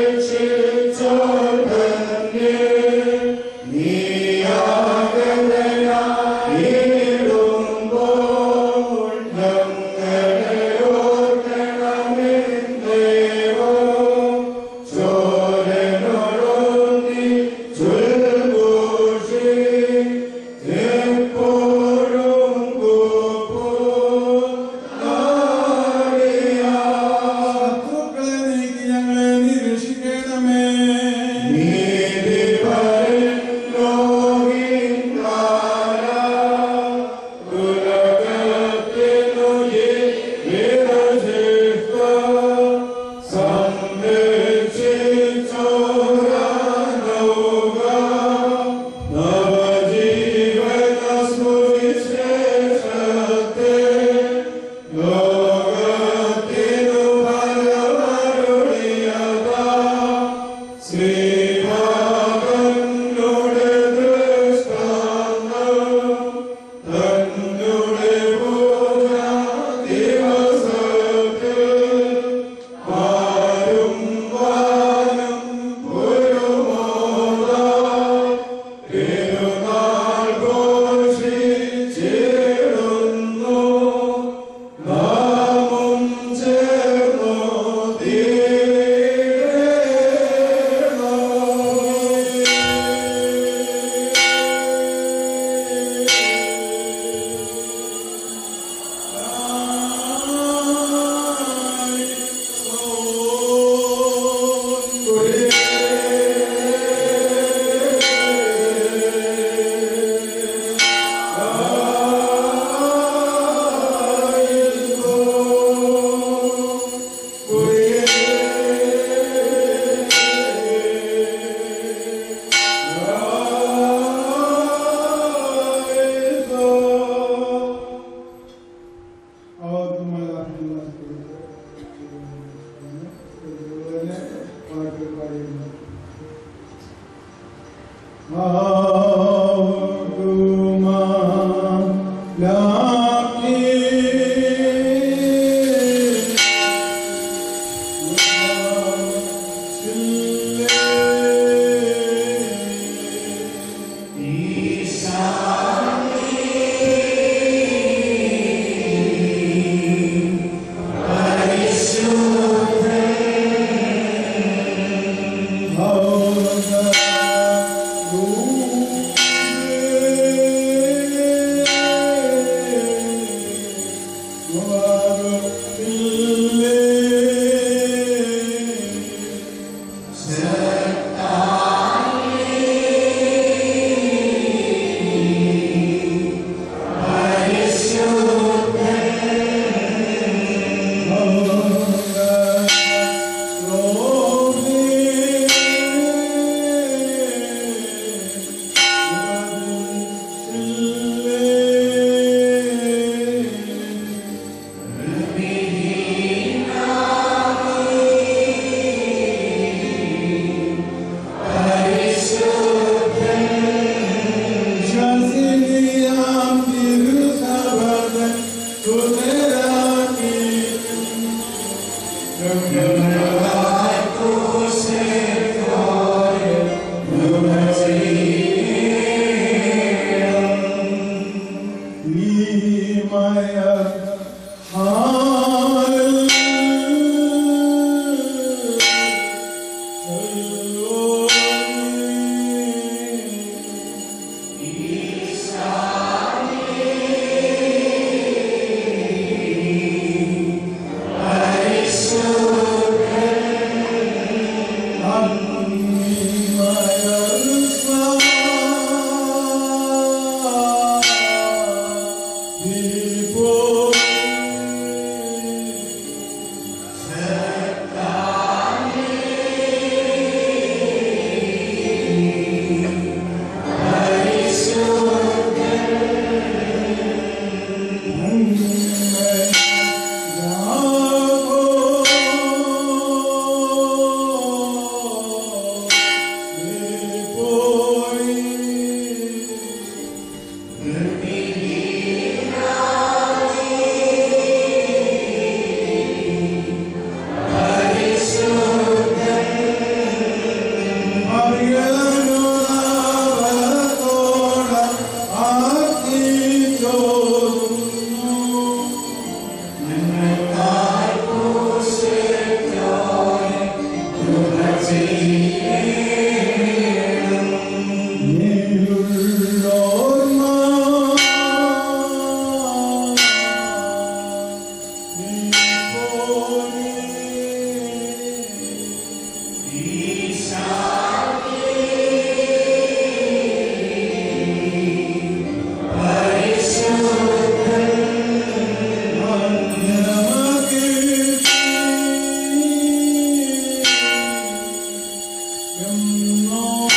No.